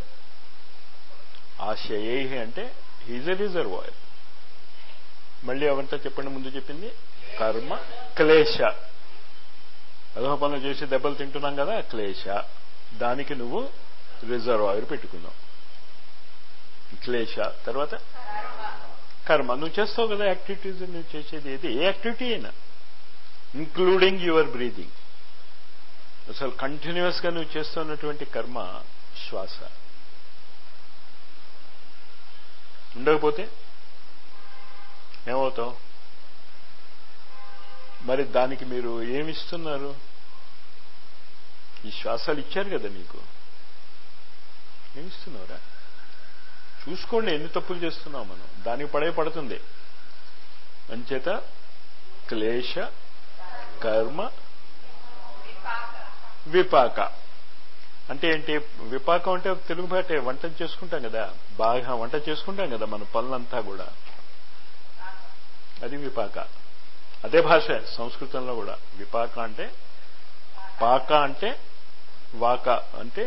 A: ఆశయై అంటే హీజ్ ఎ రిజర్వాయర్ మళ్ళీ అవంతా చెప్పండి ముందు చెప్పింది కర్మ క్లేశ అదొక పనులు చేసి దెబ్బలు తింటున్నాం కదా క్లేశ దానికి నువ్వు రిజర్వాయర్ పెట్టుకున్నావు క్లేశ తర్వాత కర్మ నువ్వు చేస్తావు కదా యాక్టివిటీస్ నువ్వు చేసేది ఏది ఏ యాక్టివిటీ అయినా ఇంక్లూడింగ్ యువర్ బ్రీదింగ్ అసలు కంటిన్యూస్ గా నువ్వు చేస్తున్నటువంటి కర్మ శ్వాస ఉండకపోతే ఏమవుతావు మరి దానికి మీరు ఏమిస్తున్నారు ఈ శ్వాసాలు ఇచ్చారు కదా నీకు ఏమిస్తున్నావురా చూసుకోండి ఎన్ని తప్పులు చేస్తున్నాం మనం దానికి పడే పడుతుంది అంచేత క్లేశ కర్మ విపాక అంటే ఏంటి విపాకం అంటే తెలుగు బాటే వంట చేసుకుంటాం కదా బాగా వంట చేసుకుంటాం కదా మన పనులంతా కూడా అది విపాక అదే భాష సంస్కృతంలో కూడా విపాక అంటే పాక అంటే వాక అంటే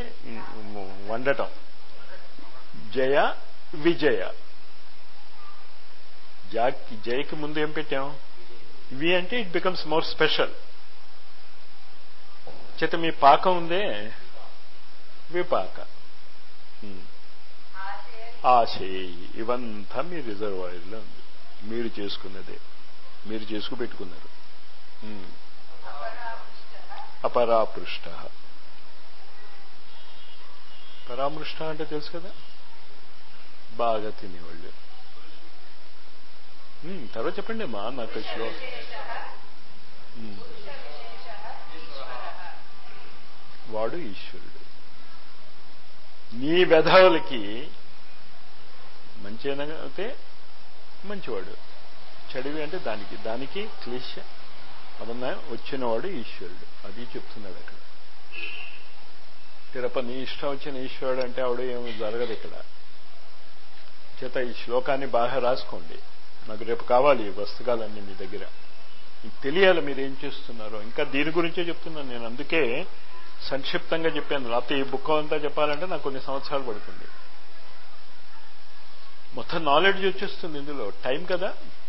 A: వండటం జయ విజయ జాకి జయకి ముందు ఏం పెట్టాం వి అంటే ఇట్ బికమ్స్ మోర్ స్పెషల్ చేత మీ పాకం ఉందే విపాక ఉమ్. ఆశేయి ఇవంతా మీ రిజర్వాయర్లో ఉంది మీరు చేసుకున్నదే మీరు చేసుకు పెట్టుకున్నారు ఉమ్. అపరాపృష్ట పరామృష్ట అంటే తెలుసు కదా బాగా తినేవాళ్ళు ఉమ్, తర్వాత చెప్పండి మా నాకు శ్లో ఉమ్. వాడు ఈశ్వరుడు నీ వెధవులకి మంచి అయితే మంచివాడు చెడివి అంటే దానికి దానికి క్లిష అవన్న వచ్చినవాడు ఈశ్వరుడు అది చెప్తున్నాడు అక్కడ తిరప నీ ఇష్టం వచ్చిన ఈశ్వరుడు అంటే ఆవిడ ఏమి జరగదు ఇక్కడ చేత ఈ శ్లోకాన్ని బాగా రాసుకోండి నాకు రేపు కావాలి ఈ పుస్తకాలన్నీ మీ దగ్గర మీకు తెలియాలి మీరు ఏం చేస్తున్నారో ఇంకా దీని గురించే చెప్తున్నాను నేను అందుకే సంక్షిప్తంగా చెప్పాను లేకపోతే ఈ బుక్ అంతా చెప్పాలంటే నాకు కొన్ని సంవత్సరాలు పడుతుంది మొత్తం నాలెడ్జ్ వచ్చేస్తుంది ఇందులో టైం కదా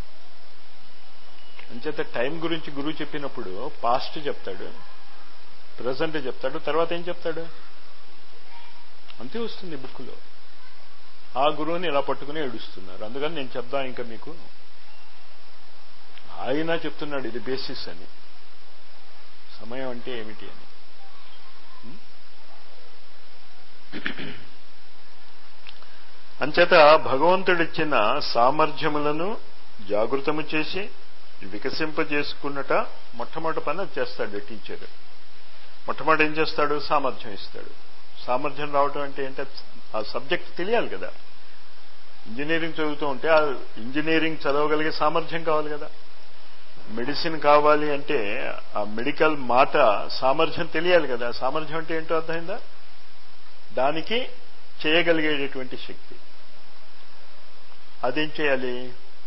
A: అంచేత టైం గురించి గురువు చెప్పినప్పుడు పాస్ట్ చెప్తాడు ప్రజెంట్ చెప్తాడు తర్వాత ఏం చెప్తాడు అంతే వస్తుంది బుక్లో ఆ గురువుని ఇలా పట్టుకుని ఏడుస్తున్నారు అందుకని నేను చెప్దా ఇంకా మీకు ఆయన చెప్తున్నాడు ఇది బేసిస్ అని సమయం అంటే ఏమిటి అని అంచేత భగవంతుడిచ్చిన సామర్థ్యములను జాగృతము చేసి వికసింపజేసుకున్నట మొట్టమొదటి పని అది చేస్తాడు టీచర్ మొట్టమొదటి ఏం చేస్తాడు సామర్థ్యం ఇస్తాడు సామర్థ్యం రావటం అంటే ఏంటంటే ఆ సబ్జెక్ట్ తెలియాలి కదా ఇంజనీరింగ్ చదువుతూ ఉంటే ఆ ఇంజనీరింగ్ చదవగలిగే సామర్థ్యం కావాలి కదా మెడిసిన్ కావాలి అంటే ఆ మెడికల్ మాట సామర్థ్యం తెలియాలి కదా సామర్థ్యం అంటే ఏంటో అర్థమైందా దానికి చేయగలిగేటటువంటి శక్తి అదేం చేయాలి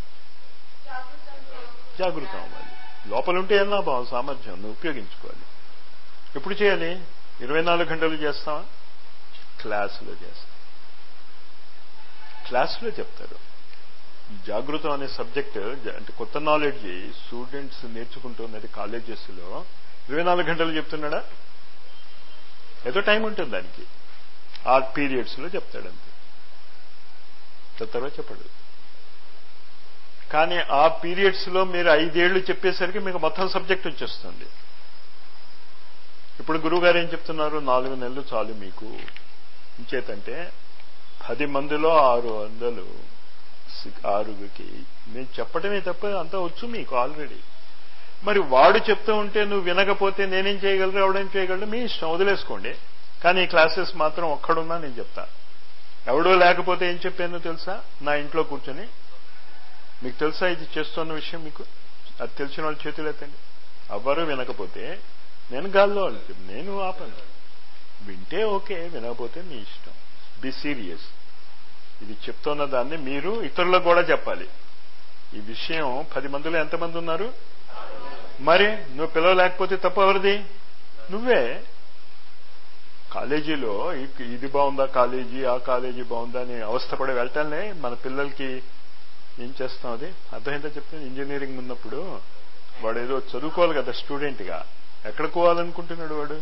A: జాగృతం అవ్వాలి లోపల ఉంటే ఏం లాభం సామర్థ్యం నువ్వు ఉపయోగించుకోవాలి ఎప్పుడు చేయాలి ఇరవై నాలుగు గంటలు చేస్తావా క్లాసులో చేస్తాం క్లాసులో చెప్తారు ఈ జాగృతం అనే సబ్జెక్ట్ అంటే కొత్త నాలెడ్జ్ స్టూడెంట్స్ నేర్చుకుంటున్నది కాలేజెస్లో ఇరవై నాలుగు గంటలు చెప్తున్నాడా ఏదో టైం ఉంటుంది దానికి ఆ పీరియడ్స్ లో చెప్తాడు అంతే తర్వాత చెప్పడు కానీ ఆ పీరియడ్స్ లో మీరు ఐదేళ్లు చెప్పేసరికి మీకు మొత్తం సబ్జెక్ట్ వచ్చేస్తుంది ఇప్పుడు గురువు గారు ఏం చెప్తున్నారు నాలుగు నెలలు చాలు మీకు ఇంచేతంటే పది మందిలో ఆరు వందలు ఆరుగురికి నేను చెప్పడమే తప్ప అంతా వచ్చు మీకు ఆల్రెడీ మరి వాడు చెప్తూ ఉంటే నువ్వు వినకపోతే నేనేం చేయగలరు ఎవడేం చేయగలరు మీ ఇష్టం వదిలేసుకోండి కానీ ఈ క్లాసెస్ మాత్రం ఒక్కడున్నా నేను చెప్తా ఎవడో లేకపోతే ఏం చెప్పానో తెలుసా నా ఇంట్లో కూర్చొని మీకు తెలుసా ఇది చేస్తున్న విషయం మీకు అది తెలిసిన వాళ్ళు చేతులు ఎత్తండి ఎవ్వరూ వినకపోతే నేను గాల్లో వాళ్ళు నేను ఆపను వింటే ఓకే వినకపోతే మీ ఇష్టం బి సీరియస్ ఇది చెప్తున్న దాన్ని మీరు ఇతరులకు కూడా చెప్పాలి ఈ విషయం పది మందిలో ఎంతమంది ఉన్నారు మరి నువ్వు పిలవలేకపోతే తప్పు ఎవరిది నువ్వే కాలేజీలో ఇది బాగుందా కాలేజీ ఆ కాలేజీ బాగుందా అని అవస్థపడి వెళ్ళటానే మన పిల్లలకి ఏం చేస్తాం అది అర్థమైందా చెప్తే ఇంజనీరింగ్ ఉన్నప్పుడు వాడు ఏదో చదువుకోవాలి కదా స్టూడెంట్గా ఎక్కడ పోవాలనుకుంటున్నాడు వాడు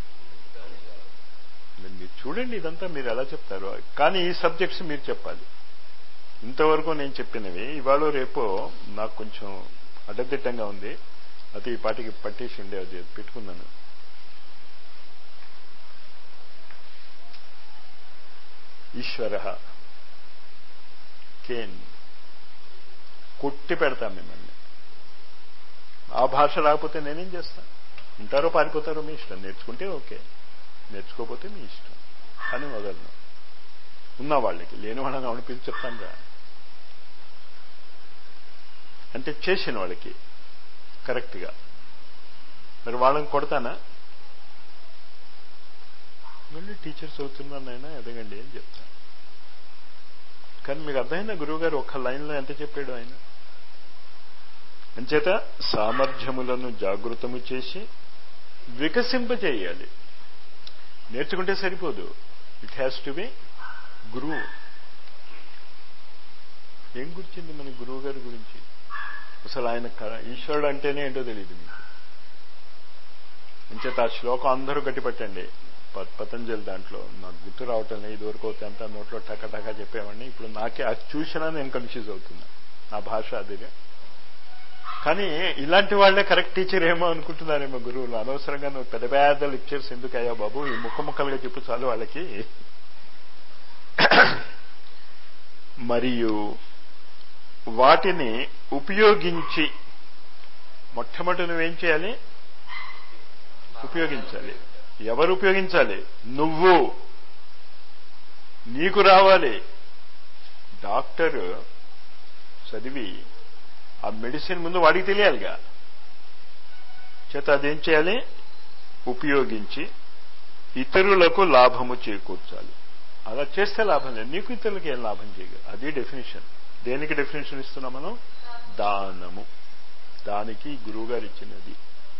A: మీరు చూడండి ఇదంతా మీరు ఎలా చెప్తారు కానీ ఈ సబ్జెక్ట్స్ మీరు చెప్పాలి ఇంతవరకు నేను చెప్పినవి ఇవాళ రేపో నాకు కొంచెం అడ్డదిట్టంగా ఉంది అది ఈ పాటికి పట్టేసి ఉండే అది పెట్టుకున్నాను ఈశ్వర కేన్ కొట్టి పెడతాం మిమ్మల్ని ఆ భాష రాకపోతే నేనేం చేస్తా ఉంటారో పారిపోతారో మీ ఇష్టం నేర్చుకుంటే ఓకే నేర్చుకోకపోతే మీ ఇష్టం అని వదలను ఉన్న వాళ్ళకి లేని వాళ్ళని అవును పిలిచి చెప్తాను రా అంటే చేసిన వాళ్ళకి కరెక్ట్గా మరి వాళ్ళని కొడతానా మళ్ళీ టీచర్స్ అవుతున్నానైనా ఎదగండి అని చెప్తాను కానీ మీకు అర్థమైందా గురువు గారు ఒక్క లైన్లో ఎంత చెప్పాడు ఆయన అంచేత సామర్థ్యములను జాగృతము చేసి వికసింపజేయాలి నేర్చుకుంటే సరిపోదు ఇట్ హ్యాస్ టు బి గురువు ఏం గుర్చింది మన గురువు గారి గురించి అసలు ఆయన క- ఈశ్వరుడు అంటేనే ఏంటో తెలియదు మీకు ఇంచేత ఆ శ్లోకం అందరూ గట్టిపట్టండి ప- పతంజలి దాంట్లో నాకు గుర్తు రావటం లేదు ఇదివరకు అయితే అంతా నోట్లో టక టక చెప్పేవాడిని ఇప్పుడు నాకే అది చూసినా నేను కన్ఫ్యూజ్ అవుతున్నా నా భాష అదిగా కానీ ఇలాంటి వాళ్ళే కరెక్ట్ టీచర్ ఏమో అనుకుంటున్నారేమో గురువులు అనవసరంగా నువ్వు పెద్ద పెద్ద లెక్చర్స్ ఎందుకు అయ్యా బాబు ఈ ముక్క ముక్కలుగా చెప్పు చాలు వాళ్ళకి మరియు వాటిని ఉపయోగించి మొట్టమొదటి నువ్వేం చేయాలి ఉపయోగించాలి ఎవరు ఉపయోగించాలి నువ్వు నీకు రావాలి డాక్టర్ చదివి ఆ మెడిసిన్ ముందు వాడికి తెలియాలిగా చేత అదేం చేయాలి ఉపయోగించి ఇతరులకు లాభము చేకూర్చాలి అలా చేస్తే లాభం లేదు నీకు ఇతరులకు ఏం లాభం చేయగలరు అది డెఫినేషన్ దేనికి డెఫినేషన్ ఇస్తున్నాం మనం దానము దానికి గురువుగారు ఇచ్చినది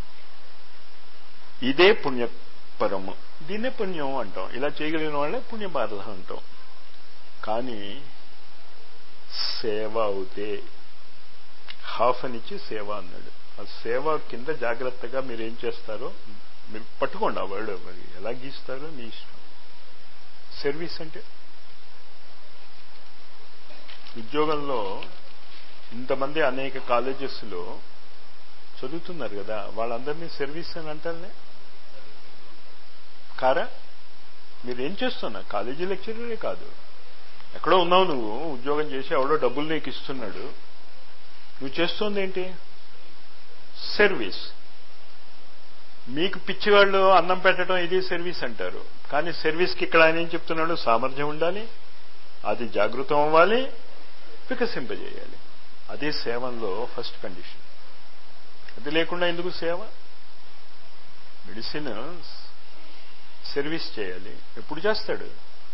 A: ఇదే పుణ్యపరము దీన్నే పుణ్యం అంటాం ఇలా చేయగలిగిన వాళ్ళే పుణ్యపారల అంటాం కానీ సేవ అవుతే హాఫ్ అని ఇచ్చి సేవ అన్నాడు ఆ సేవ కింద జాగ్రత్తగా మీరు ఏం చేస్తారో మీరు పట్టుకోండి ఆ వర్డ్ మరి ఎలా గీస్తారో మీ ఇష్టం సర్వీస్ అంటే ఉద్యోగంలో ఇంతమంది అనేక కాలేజెస్లో చదువుతున్నారు కదా వాళ్ళందరినీ సర్వీస్ అని అంటారులే కారా మీరు ఏం చేస్తున్నా కాలేజీ లెక్చరరే కాదు ఎక్కడో ఉన్నావు నువ్వు ఉద్యోగం చేసి ఎవడో డబ్బులు నీకు ఇస్తున్నాడు నువ్వు చేస్తోంది ఏంటి సర్వీస్ మీకు పిచ్చివాళ్ళు అన్నం పెట్టడం ఇది సర్వీస్ అంటారు కానీ సర్వీస్కి ఇక్కడ ఆయన ఏం చెప్తున్నాడు సామర్థ్యం ఉండాలి అది జాగృతం అవ్వాలి వికసింపజేయాలి అదే సేవంలో ఫస్ట్ కండిషన్ అది లేకుండా ఎందుకు సేవ మెడిసిన్ సర్వీస్ చేయాలి ఎప్పుడు చేస్తాడు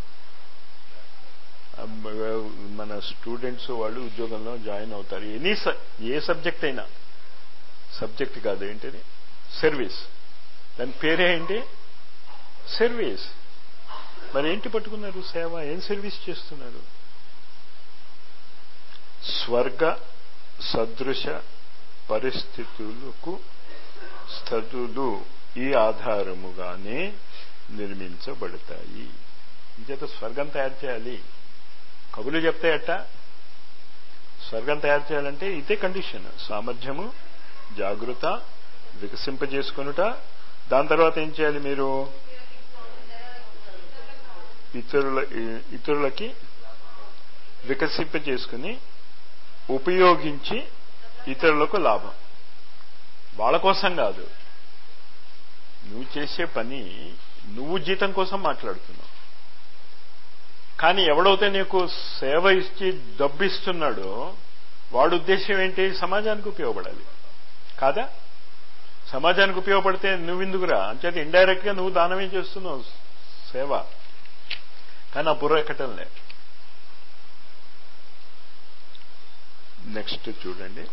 A: మన స్టూడెంట్స్ వాళ్ళు ఉద్యోగంలో జాయిన్ అవుతారు ఎనీ ఏ సబ్జెక్ట్ అయినా సబ్జెక్ట్ కాదు ఏంటిది సర్వీస్ దాని పేరే ఏంటి సర్వీస్ మరి ఏంటి పట్టుకున్నారు సేవ ఏం సర్వీస్ చేస్తున్నారు స్వర్గ సదృశ పరిస్థితులకు స్థతులు ఈ ఆధారముగానే నిర్మించబడతాయి ఇంచేత స్వర్గం తయారు చేయాలి కబులు చెప్తే ఎట్ట స్వర్గం తయారు చేయాలంటే ఇదే కండిషన్ సామర్థ్యము జాగృత వికసింపజేసుకొనుట దాని తర్వాత ఏం చేయాలి మీరు ఇతరుల ఇతరులకి వికసింపజేసుకుని ఉపయోగించి ఇతరులకు లాభం వాళ్ళ కోసం కాదు నువ్వు చేసే పని నువ్వు జీతం కోసం మాట్లాడుతున్నావు కానీ ఎవడైతే నీకు సేవ ఇచ్చి డబ్బు ఇస్తున్నాడో వాడు ఉద్దేశం ఏంటి సమాజానికి ఉపయోగపడాలి కాదా సమాజానికి ఉపయోగపడితే నువ్వెందుకురా అంచేది ఇండైరెక్ట్ గా నువ్వు దానమే చేస్తున్నావు సేవ కానీ ఆ బుర్ర ఎక్కటంలే నెక్స్ట్ చూడండి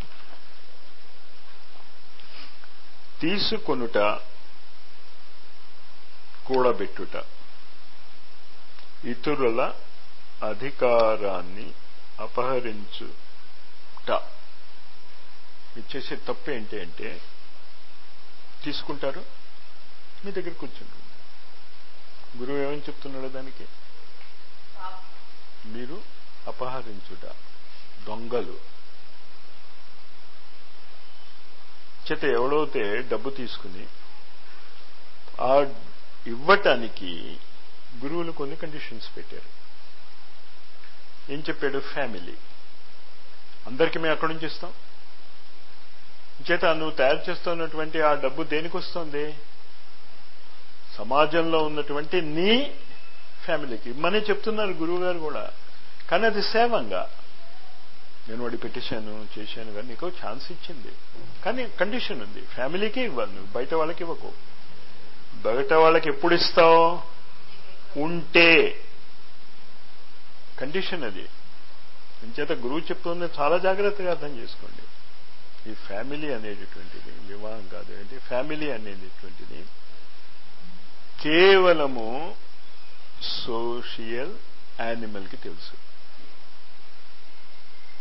A: తీసుకొనుట కూడబెట్టుట ఇతరుల అధికారాన్ని అపహరించుట మీరు చేసే తప్పు ఏంటి అంటే తీసుకుంటారు మీ దగ్గర కూర్చుంటారు గురువు ఏమని చెప్తున్నాడు దానికి మీరు అపహరించుట దొంగలు చేత ఎవడైతే డబ్బు తీసుకుని ఆ ఇవ్వటానికి గురువులు కొన్ని కండిషన్స్ పెట్టారు ఏం చెప్పాడు ఫ్యామిలీ అందరికీ మేము అక్కడి నుంచి ఇస్తాం చేత నువ్వు తయారు చేస్తున్నటువంటి ఆ డబ్బు దేనికి వస్తుంది సమాజంలో ఉన్నటువంటి నీ ఫ్యామిలీకి ఇమ్మనే చెప్తున్నారు గురువు గారు కూడా కానీ అది సేవంగా నేను వాడి పెట్టేశాను చేశాను కానీ నీకు ఛాన్స్ ఇచ్చింది కానీ కండిషన్ ఉంది ఫ్యామిలీకే ఇవ్వాలి నువ్వు బయట వాళ్ళకి ఇవ్వకు బయట వాళ్ళకి ఎప్పుడు ఇస్తావు ఉంటే కండిషన్ అది ఇంచేత గురువు చెప్తుంది చాలా జాగ్రత్తగా అర్థం చేసుకోండి ఈ ఫ్యామిలీ అనేటటువంటిది వివాహం కాదు ఏంటి ఫ్యామిలీ అనేటటువంటిది కేవలము సోషియల్ యానిమల్కి తెలుసు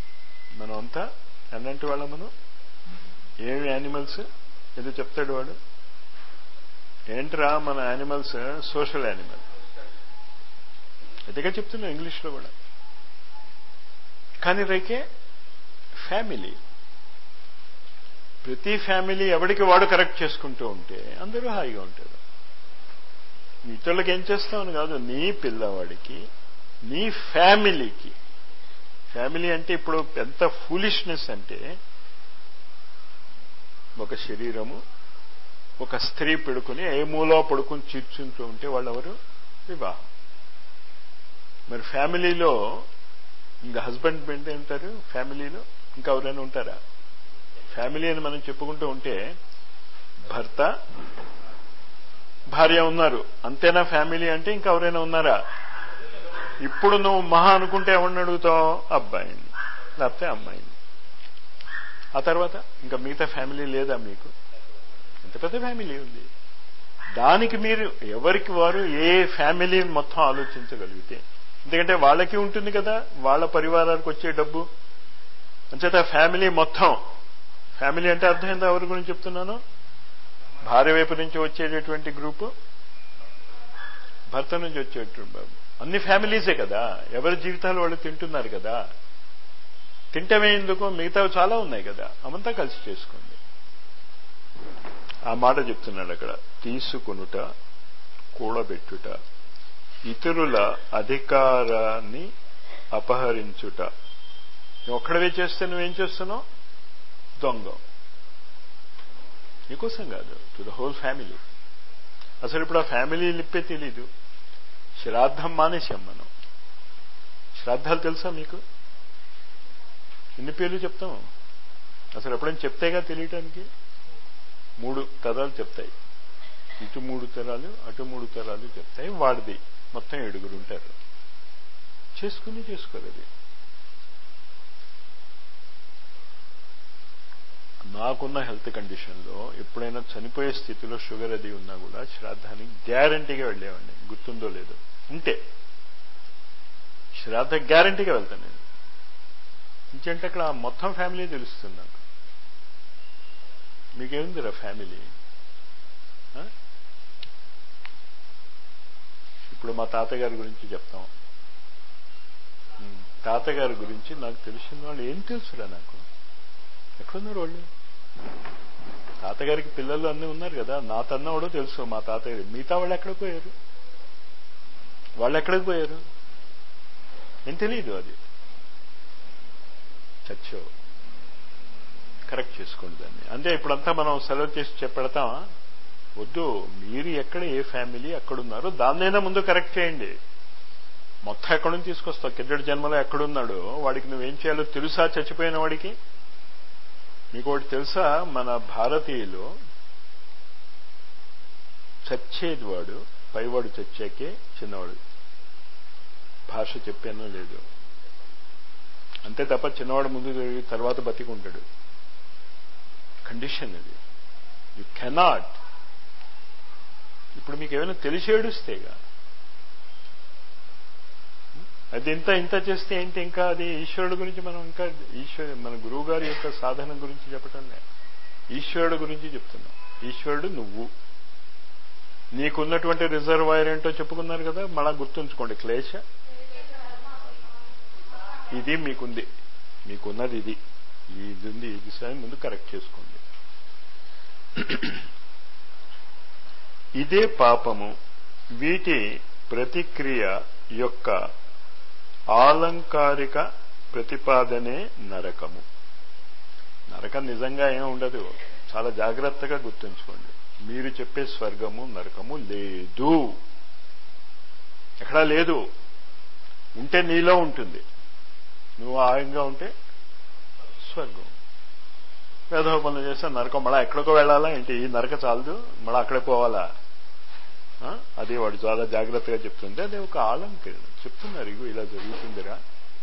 A: మనమంతా అన్నంటి వాళ్ళం మనం ఏమి యానిమల్స్ ఏదో చెప్తాడు వాడు ఏంట్రా మన యానిమల్స్ సోషల్ యానిమల్ అదిగా చెప్తున్నా ఇంగ్లీష్లో కూడా కానీ రైకే ఫ్యామిలీ ప్రతి ఫ్యామిలీ ఎవడికి వాడు కరెక్ట్ చేసుకుంటూ ఉంటే అందరూ హాయిగా ఉంటారు ఇతరులకు ఏం చేస్తామని కాదు నీ పిల్లవాడికి నీ ఫ్యామిలీకి ఫ్యామిలీ అంటే ఇప్పుడు ఎంత ఫూలిష్నెస్ అంటే ఒక శరీరము ఒక స్త్రీ పడుకుని ఏ మూలో పడుకుని చీర్చుంటూ ఉంటే వాళ్ళెవరు వివాహం మరి ఫ్యామిలీలో ఇంకా హస్బెండ్ బెండ్ ఉంటారు ఫ్యామిలీలో ఇంకా ఎవరైనా ఉంటారా ఫ్యామిలీ అని మనం చెప్పుకుంటూ ఉంటే భర్త భార్య ఉన్నారు అంతేనా ఫ్యామిలీ అంటే ఇంకా ఎవరైనా ఉన్నారా ఇప్పుడు నువ్వు మహా అనుకుంటే ఎవరిని అడుగుతావు అబ్బాయిని లేకపోతే అమ్మాయిని ఆ తర్వాత ఇంకా మిగతా ఫ్యామిలీ లేదా మీకు ఎంత పెద్ద ఫ్యామిలీ ఉంది దానికి మీరు ఎవరికి వారు ఏ ఫ్యామిలీ మొత్తం ఆలోచించగలిగితే ఎందుకంటే వాళ్ళకి ఉంటుంది కదా వాళ్ళ పరివారానికి వచ్చే డబ్బు అంచేత ఫ్యామిలీ మొత్తం ఫ్యామిలీ అంటే అర్థమైందా ఎవరి గురించి చెప్తున్నాను భార్య వైపు నుంచి వచ్చేటటువంటి గ్రూపు భర్త నుంచి వచ్చేటువంటి అన్ని ఫ్యామిలీసే కదా ఎవరి జీవితాలు వాళ్ళు తింటున్నారు కదా తింటమే ఎందుకు మిగతావి చాలా ఉన్నాయి కదా అవంతా కలిసి చేసుకోండి ఆ మాట చెప్తున్నాడు అక్కడ తీసుకునుట కూడబెట్టుట ఇతరుల అధికారాన్ని అపహరించుట నువ్వు ఒక్కడవే చేస్తే నువ్వేం చేస్తున్నావు దొంగ నీకోసం కాదు టు ద హోల్ ఫ్యామిలీ అసలు ఇప్పుడు ఆ ఫ్యామిలీ లిప్పే తెలీదు శ్రాద్ధం మానేశాం మనం శ్రాద్ధాలు తెలుసా మీకు ఎన్ని పేర్లు చెప్తాం అసలు ఎప్పుడైనా చెప్తేగా తెలియటానికి మూడు తరాలు చెప్తాయి ఇటు మూడు తరాలు అటు మూడు తరాలు చెప్తాయి వాడిది మొత్తం ఏడుగురు ఉంటారు చేసుకుని చేసుకోలేదు నాకున్న హెల్త్ కండిషన్లో ఎప్పుడైనా చనిపోయే స్థితిలో షుగర్ అది ఉన్నా కూడా శ్రాద్ధానికి గ్యారంటీగా వెళ్ళేవాడిని గుర్తుందో లేదో ఉంటే శ్రాద్ధ గ్యారంటీగా వెళ్తాను నేను ఇంకంటే అక్కడ మొత్తం ఫ్యామిలీ తెలుస్తుంది నాకు మీకేముందిరా ఫ్యామిలీ ఇప్పుడు మా తాతగారి గురించి చెప్తాం తాతగారి గురించి నాకు తెలిసిన వాళ్ళు ఏం తెలుసురా నాకు ఎక్కడున్నారు వాళ్ళు తాతగారికి పిల్లలు అన్నీ ఉన్నారు కదా నా తన్నవాడు తెలుసు మా తాతగారు మిగతా వాళ్ళు ఎక్కడికి పోయారు వాళ్ళు ఎక్కడికి పోయారు ఏం తెలియదు అది చచ్చో కరెక్ట్ చేసుకోండి దాన్ని అంటే ఇప్పుడంతా మనం సెలవు చేసి చెప్పెడతామా వద్దు మీరు ఎక్కడ ఏ ఫ్యామిలీ ఎక్కడున్నారో దాన్నైనా ముందు కరెక్ట్ చేయండి మొత్తం ఎక్కడి నుంచి తీసుకొస్తావు కిద్దడి జన్మలో ఎక్కడున్నాడో వాడికి నువ్వేం చేయాలో తెలుసా చచ్చిపోయిన వాడికి మీకు ఒకటి తెలుసా మన భారతీయులు చచ్చేది వాడు పైవాడు చచ్చాకే చిన్నవాడు భాష చెప్పానో లేదు అంతే తప్ప చిన్నవాడు ముందు జరిగి తర్వాత బతికుంటాడు కండిషన్ అది యు కెనాట్ ఇప్పుడు మీకు ఏమైనా తెలిసి ఏడుస్తేగా అది ఇంత ఇంత చేస్తే ఏంటి ఇంకా అది ఈశ్వరుడు గురించి మనం ఇంకా ఈశ్వరు మన గురువు గారి యొక్క సాధన గురించి చెప్పటం లే ఈశ్వరుడు గురించి చెప్తున్నాం ఈశ్వరుడు నువ్వు నీకున్నటువంటి రిజర్వాయర్ ఏంటో చెప్పుకున్నారు కదా మళ్ళా గుర్తుంచుకోండి క్లేశ ఇది మీకుంది మీకున్నది ఇది ఇది ఉంది ఇది సరే ముందు కరెక్ట్ చేసుకోండి ఇదే పాపము వీటి ప్రతిక్రియ యొక్క ఆలంకారిక ప్రతిపాదనే నరకము నరకం నిజంగా ఏం ఉండదు చాలా జాగ్రత్తగా గుర్తుంచుకోండి మీరు చెప్పే స్వర్గము నరకము లేదు ఎక్కడా లేదు ఉంటే నీలో ఉంటుంది నువ్వు ఆయంగా ఉంటే స్వర్గం వేధవ పనులు చేస్తే నరకం మళ్ళా ఎక్కడికో వెళ్ళాలా ఏంటి ఈ నరక చాలదు మళ్ళా అక్కడే పోవాలా అది వాడు చాలా జాగ్రత్తగా చెప్తుంటే అది ఒక ఆలంకరణ చెప్తున్నారు ఇగో ఇలా జరుగుతుందిరా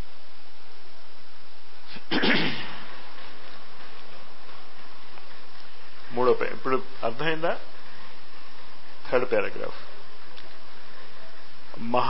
A: మూడో పే ఇప్పుడు అర్థమైందా థర్డ్ పారాగ్రాఫ్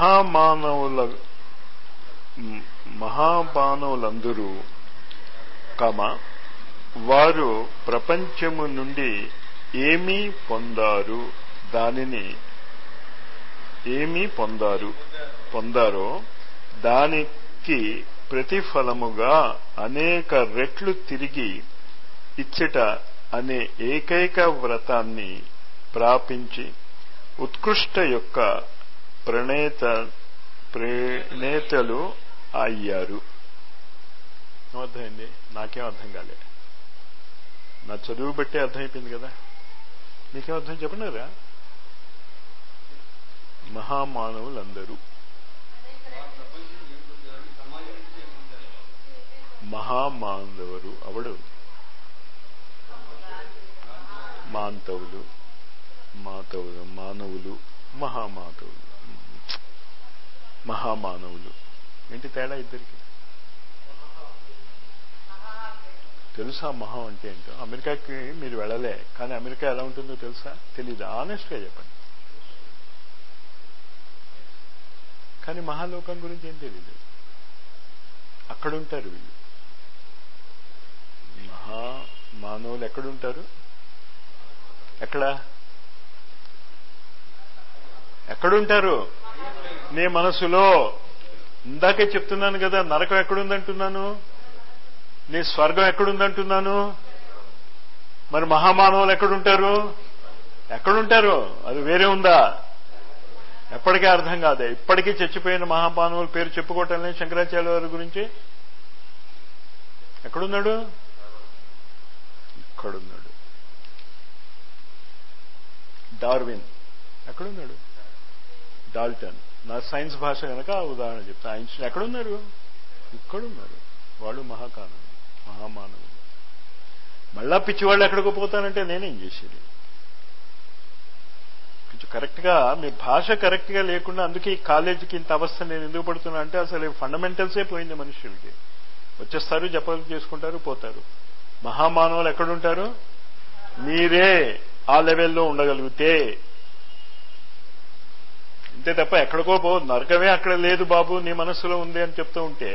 A: మహామానవుల మహామానవులందరూ కామ వారు ప్రపంచము నుండి ఏమి పొందారు దానిని ఏమి పొందారు పొందారో దానికి ప్రతిఫలముగా అనేక రెట్లు తిరిగి ఇచ్చట అనే ఏకైక వ్రతాన్ని ప్రాపించి ఉత్కృష్ట యొక్క ప్రణేత ప్రణేతలు అయ్యారు అర్థమైంది నాకేం అర్థం కాలే నా చదువు బట్టే అర్థమైపోయింది కదా మీకేం అర్థం చెప్పండిరా మహామానవులందరూ మహామానవులు అవడు మాంతవులు మాతవులు మానవులు మహామాతవులు మహామానవులు ఏంటి తేడా ఇద్దరికి తెలుసా మహా అంటే ఏంటో అమెరికాకి మీరు వెళ్ళలే కానీ అమెరికా ఎలా ఉంటుందో తెలుసా తెలీదు ఆనెస్ట్గా చెప్పండి కానీ మహాలోకం గురించి ఏం తెలీదు అక్కడుంటారు వీళ్ళు మహా మానవులు ఎక్కడుంటారు ఎక్కడ ఎక్కడుంటారు నీ మనసులో ఇందాకే చెప్తున్నాను కదా నరకం ఎక్కడుందంటున్నాను నీ స్వర్గం ఎక్కడుందంటున్నాను మరి మహామానవులు ఎక్కడుంటారు ఎక్కడుంటారు అది వేరే ఉందా ఎప్పటికీ అర్థం కాదే ఇప్పటికీ చచ్చిపోయిన మహామానవుల పేరు చెప్పుకోవటం లేదు శంకరాచార్య వారి గురించి ఎక్కడున్నాడు ఇక్కడున్నాడు డార్విన్ ఎక్కడున్నాడు డాల్టన్ నా సైన్స్ భాష కనుక ఆ ఉదాహరణ చెప్తా ఐన్స్టీన్ ఎక్కడున్నారు ఇక్కడున్నారు వాళ్ళు మహాకానం మహామానవులు మళ్ళా పిచ్చివాళ్ళు ఎక్కడికి పోతానంటే నేనేం చేసేది కొంచెం కరెక్ట్గా మీ భాష కరెక్ట్గా లేకుండా అందుకే ఈ కాలేజీకి ఇంత అవస్థ నేను ఎందుకు పడుతున్నా అంటే అసలు ఫండమెంటల్సే పోయింది మనుషులకి వచ్చేస్తారు జపాలు చేసుకుంటారు పోతారు మహామానవులు ఎక్కడుంటారు మీరే ఆ లెవెల్లో ఉండగలిగితే అంతే తప్ప ఎక్కడికో పో నరకమే అక్కడ లేదు బాబు నీ మనస్సులో ఉంది అని చెప్తూ ఉంటే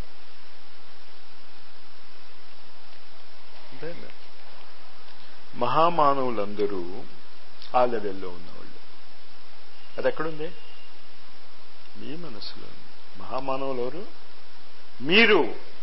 A: అంతేనా? మహామానవులందరూ ఆ లెవెల్లో ఉన్నవాళ్ళు అది ఎక్కడుంది మీ మనస్సులో ఉంది మహామానవులు ఎవరు మీరు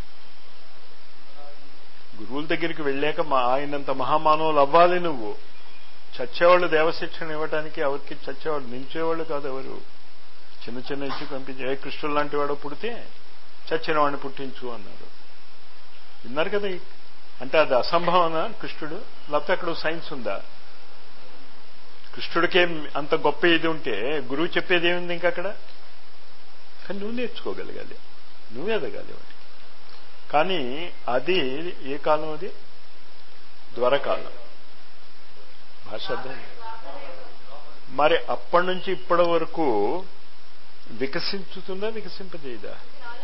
A: గురువుల దగ్గరికి వెళ్ళాక మా ఆయనంత మహామానవులు అవ్వాలి నువ్వు చచ్చేవాళ్ళు దేవశిక్షణ ఇవ్వడానికి ఎవరికి చచ్చేవాళ్ళు నించేవాళ్ళు కాదు ఎవరు చిన్న చిన్న ఇచ్చి పంపించి ఏ కృష్ణుడు లాంటి వాడు పుడితే చచ్చిన వాడిని పుట్టించు అన్నారు విన్నారు కదా ఈ- అంటే అది అసంభవన కృష్ణుడు లేకపోతే అక్కడ సైన్స్ ఉందా కృష్ణుడికే అంత గొప్ప ఇది ఉంటే గురువు చెప్పేది ఏముంది ఇంకా అక్కడ కానీ నువ్వు నేర్చుకోగలగాలి నువ్వే ఎదగాలి వాటి కానీ అది ఏ కాలం అది ద్వారకాలం భాష అర్థం మరి అప్పటి నుంచి ఇప్పటి వరకు వికసించుతుందా వికసింపజేయదా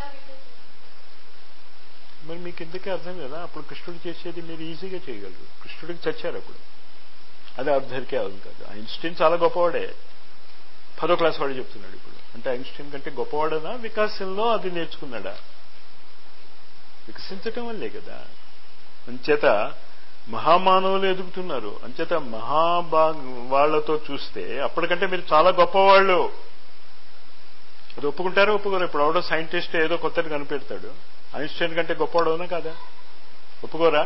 A: మరి మీకు ఎందుకే అర్థం కదా అప్పుడు కృష్ణుడు చేసేది మీరు ఈజీగా చేయగలరు కృష్ణుడికి చచ్చారు అప్పుడు అది అర్థరికే అవుతుంది కాదు ఐన్స్టీన్ చాలా గొప్పవాడే పదో క్లాస్ వాడు చెప్తున్నాడు ఇప్పుడు అంటే ఐన్స్టీన్ కంటే గొప్పవాడనా వికాసంలో అది నేర్చుకున్నాడా వికసించటం వల్లే కదా అంచేత మహామానవులు ఎదుగుతున్నారు అంచేత మహాబా వాళ్లతో చూస్తే అప్పటికంటే మీరు చాలా గొప్పవాళ్ళు అది ఒప్పుకుంటారో ఒప్పుకోరు ఇప్పుడు ఎవడో సైంటిస్ట్ ఏదో కొత్తది కనిపెడతాడు ఐన్స్టైన్ కంటే గొప్పవాడవునా కాదా ఒప్పుకోరా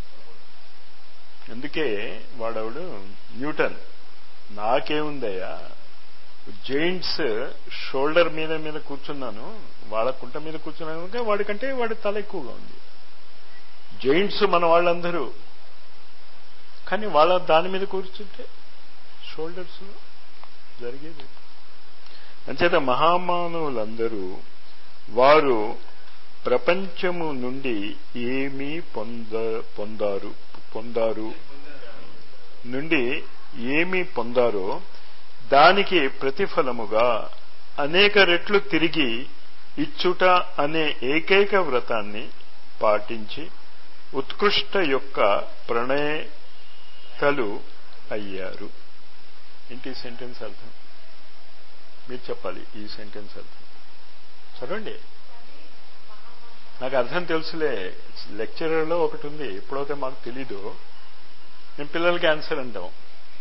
A: అందుకే వాడవుడు న్యూటన్ నాకేముందయ్యా జైంట్స్ షోల్డర్ మీద మీద కూర్చున్నాను వాళ్ళ కుంట మీద కూర్చున్నాను కనుక వాడికంటే వాడి తల ఎక్కువగా ఉంది జైంట్స్ మన వాళ్ళందరూ కానీ వాళ్ళ దాని మీద కూర్చుంటే షోల్డర్స్ జరిగేది అంచేత మహామానవులందరూ వారు ప్రపంచము నుండి ఏమీ పొంద పొందారు పొందారు నుండి ఏమి పొందారో దానికి ప్రతిఫలముగా అనేక రెట్లు తిరిగి ఇచ్చుట అనే ఏకైక వ్రతాన్ని పాటించి ఉత్కృష్ట యొక్క ప్రణేతలు అయ్యారు ఏంటి ఈ సెంటెన్స్ అర్థం మీరు చెప్పాలి ఈ సెంటెన్స్ అర్థం చదవండి నాకు అర్థం తెలుసులే లెక్చరర్లో ఒకటి ఉంది ఎప్పుడైతే మాకు తెలీదు మేము పిల్లలకి ఆన్సర్ అంటాం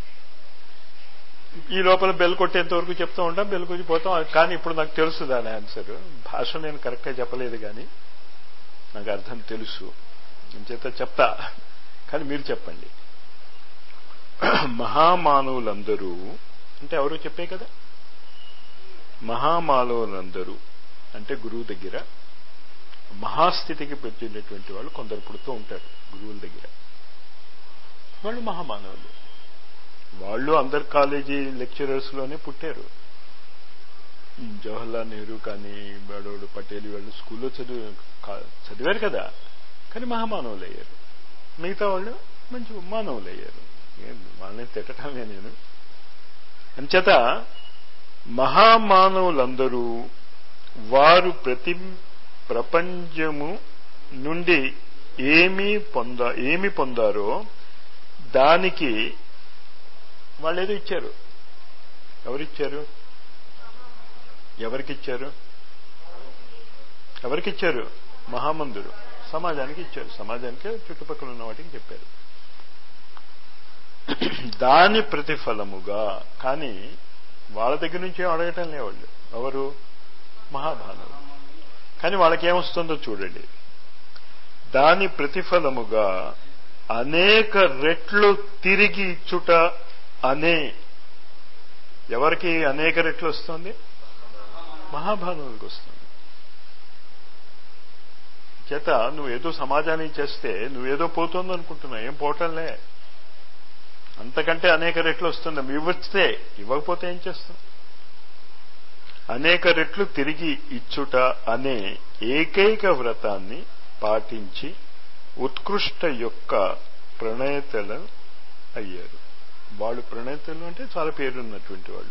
A: ఈ లోపల బెల్ కొట్టేంత వరకు చెప్తూ ఉంటాం బెల్ కొట్టి పోతాం కానీ ఇప్పుడు నాకు తెలుసు దాని ఆన్సర్ భాష నేను కరెక్ట్గా చెప్పలేదు కానీ నాకు అర్థం తెలుసు చేత చెప్తా కానీ మీరు చెప్పండి మహామానవులందరూ అంటే ఎవరో చెప్పే కదా మహామానవులందరూ అంటే గురువు దగ్గర మహాస్థితికి పెట్టినటువంటి వాళ్ళు కొందరు పుడుతూ ఉంటారు గురువుల దగ్గర వాళ్ళు మహామానవులు వాళ్ళు అందరు కాలేజీ లెక్చరర్స్ లోనే పుట్టారు జవహర్లాల్ నెహ్రూ కానీ వాడోడు పటేల్ వాళ్ళు స్కూల్లో చదివి చదివారు కదా కానీ మహామానవులు అయ్యారు మిగతా వాళ్ళు మంచి మానవులు అయ్యారు వాళ్ళని తిట్టటమే నేను అంచేత మహామానవులందరూ వారు ప్రతి ప్రపంచము నుండి ఏమి పొంద ఏమి పొందారో దానికి వాళ్ళు ఏదో ఇచ్చారు ఎవరిచ్చారు ఎవరికిచ్చారు ఎవరికిచ్చారు మహామందుడు సమాజానికి ఇచ్చారు సమాజానికి చుట్టుపక్కల ఉన్న వాటికి చెప్పారు దాని ప్రతిఫలముగా కానీ వాళ్ళ దగ్గర నుంచి అడగటం లేవాళ్ళు ఎవరు మహాభానులు కానీ వాళ్ళకి ఏమొస్తుందో చూడండి దాని ప్రతిఫలముగా అనేక రెట్లు తిరిగి ఇచ్చుట అనే ఎవరికి అనేక రెట్లు వస్తుంది మహాభానువులకు వస్తుంది చేత నువ్వేదో సమాజానికి చేస్తే నువ్వేదో పోతుంది అనుకుంటున్నావు ఏం పోవటంలే అంతకంటే అనేక రెట్లు వస్తుంది నువ్వు ఇవ్వస్తే ఇవ్వకపోతే ఏం చేస్తాం అనేక రెట్లు తిరిగి ఇచ్చుట అనే ఏకైక వ్రతాన్ని పాటించి ఉత్కృష్ట యొక్క ప్రణయతలు అయ్యారు వాళ్ళు ప్రణయతలు అంటే చాలా పేరున్నటువంటి వాళ్ళు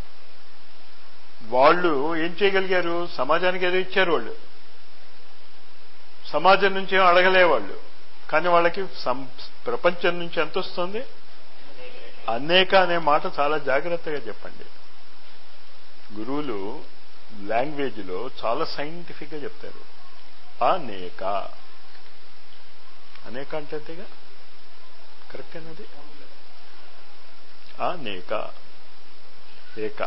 A: వాళ్ళు ఏం చేయగలిగారు సమాజానికి ఏదో ఇచ్చారు వాళ్ళు సమాజం నుంచి అడగలే వాళ్ళు కానీ వాళ్ళకి ప్రపంచం నుంచి ఎంత వస్తుంది అనేక అనే మాట చాలా జాగ్రత్తగా చెప్పండి గురువులు లాంగ్వేజ్లో చాలా సైంటిఫిక్గా చెప్తారు అనేక అనేక అంటే అంతేగా కరెక్ట్ అన్నది అనేక ఏక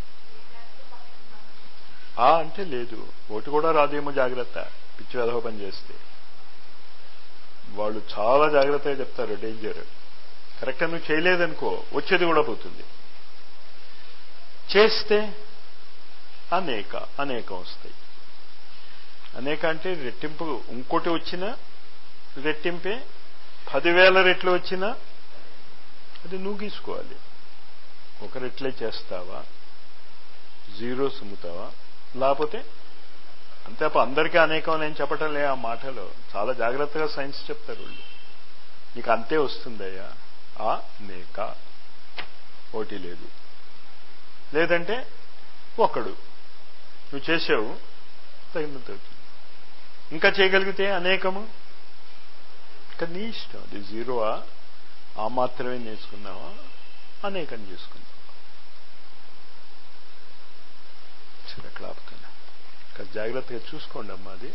A: ఆ అంటే లేదు ఒకటి కూడా రాదేమో జాగ్రత్త పిచ్చి వెధవ పని చేస్తే వాళ్ళు చాలా జాగ్రత్తగా చెప్తారు డేంజర్ కరెక్ట్గా నువ్వు చేయలేదనుకో వచ్చేది కూడా పోతుంది చేస్తే అనేక అనేకం వస్తాయి అనేక అంటే రెట్టింపు ఇంకోటి వచ్చినా రెట్టింపే పదివేల రెట్లు వచ్చినా అది నువ్వు గీసుకోవాలి ఒక రెట్లే చేస్తావా జీరో సుమ్ముతావా లేకపోతే అంతే అందరికీ అనేకం నేను చెప్పటం లే ఆ మాటలో చాలా జాగ్రత్తగా సైన్స్ చెప్తారు వాళ్ళు నీకు అంతే వస్తుందయ్యా ఆ నేక ఓటి లేదు లేదంటే ఒకడు నువ్వు చేసావు తగినంత అవుతుంది ఇంకా చేయగలిగితే అనేకము ఇంకా నీ ఇష్టం అది జీరోవా ఆ మాత్రమే నేర్చుకున్నావా అనేకం చేసుకున్నావు సరే ఎక్కడ ఆపుతున్నా జాగ్రత్తగా చూసుకోండి అమ్మా అది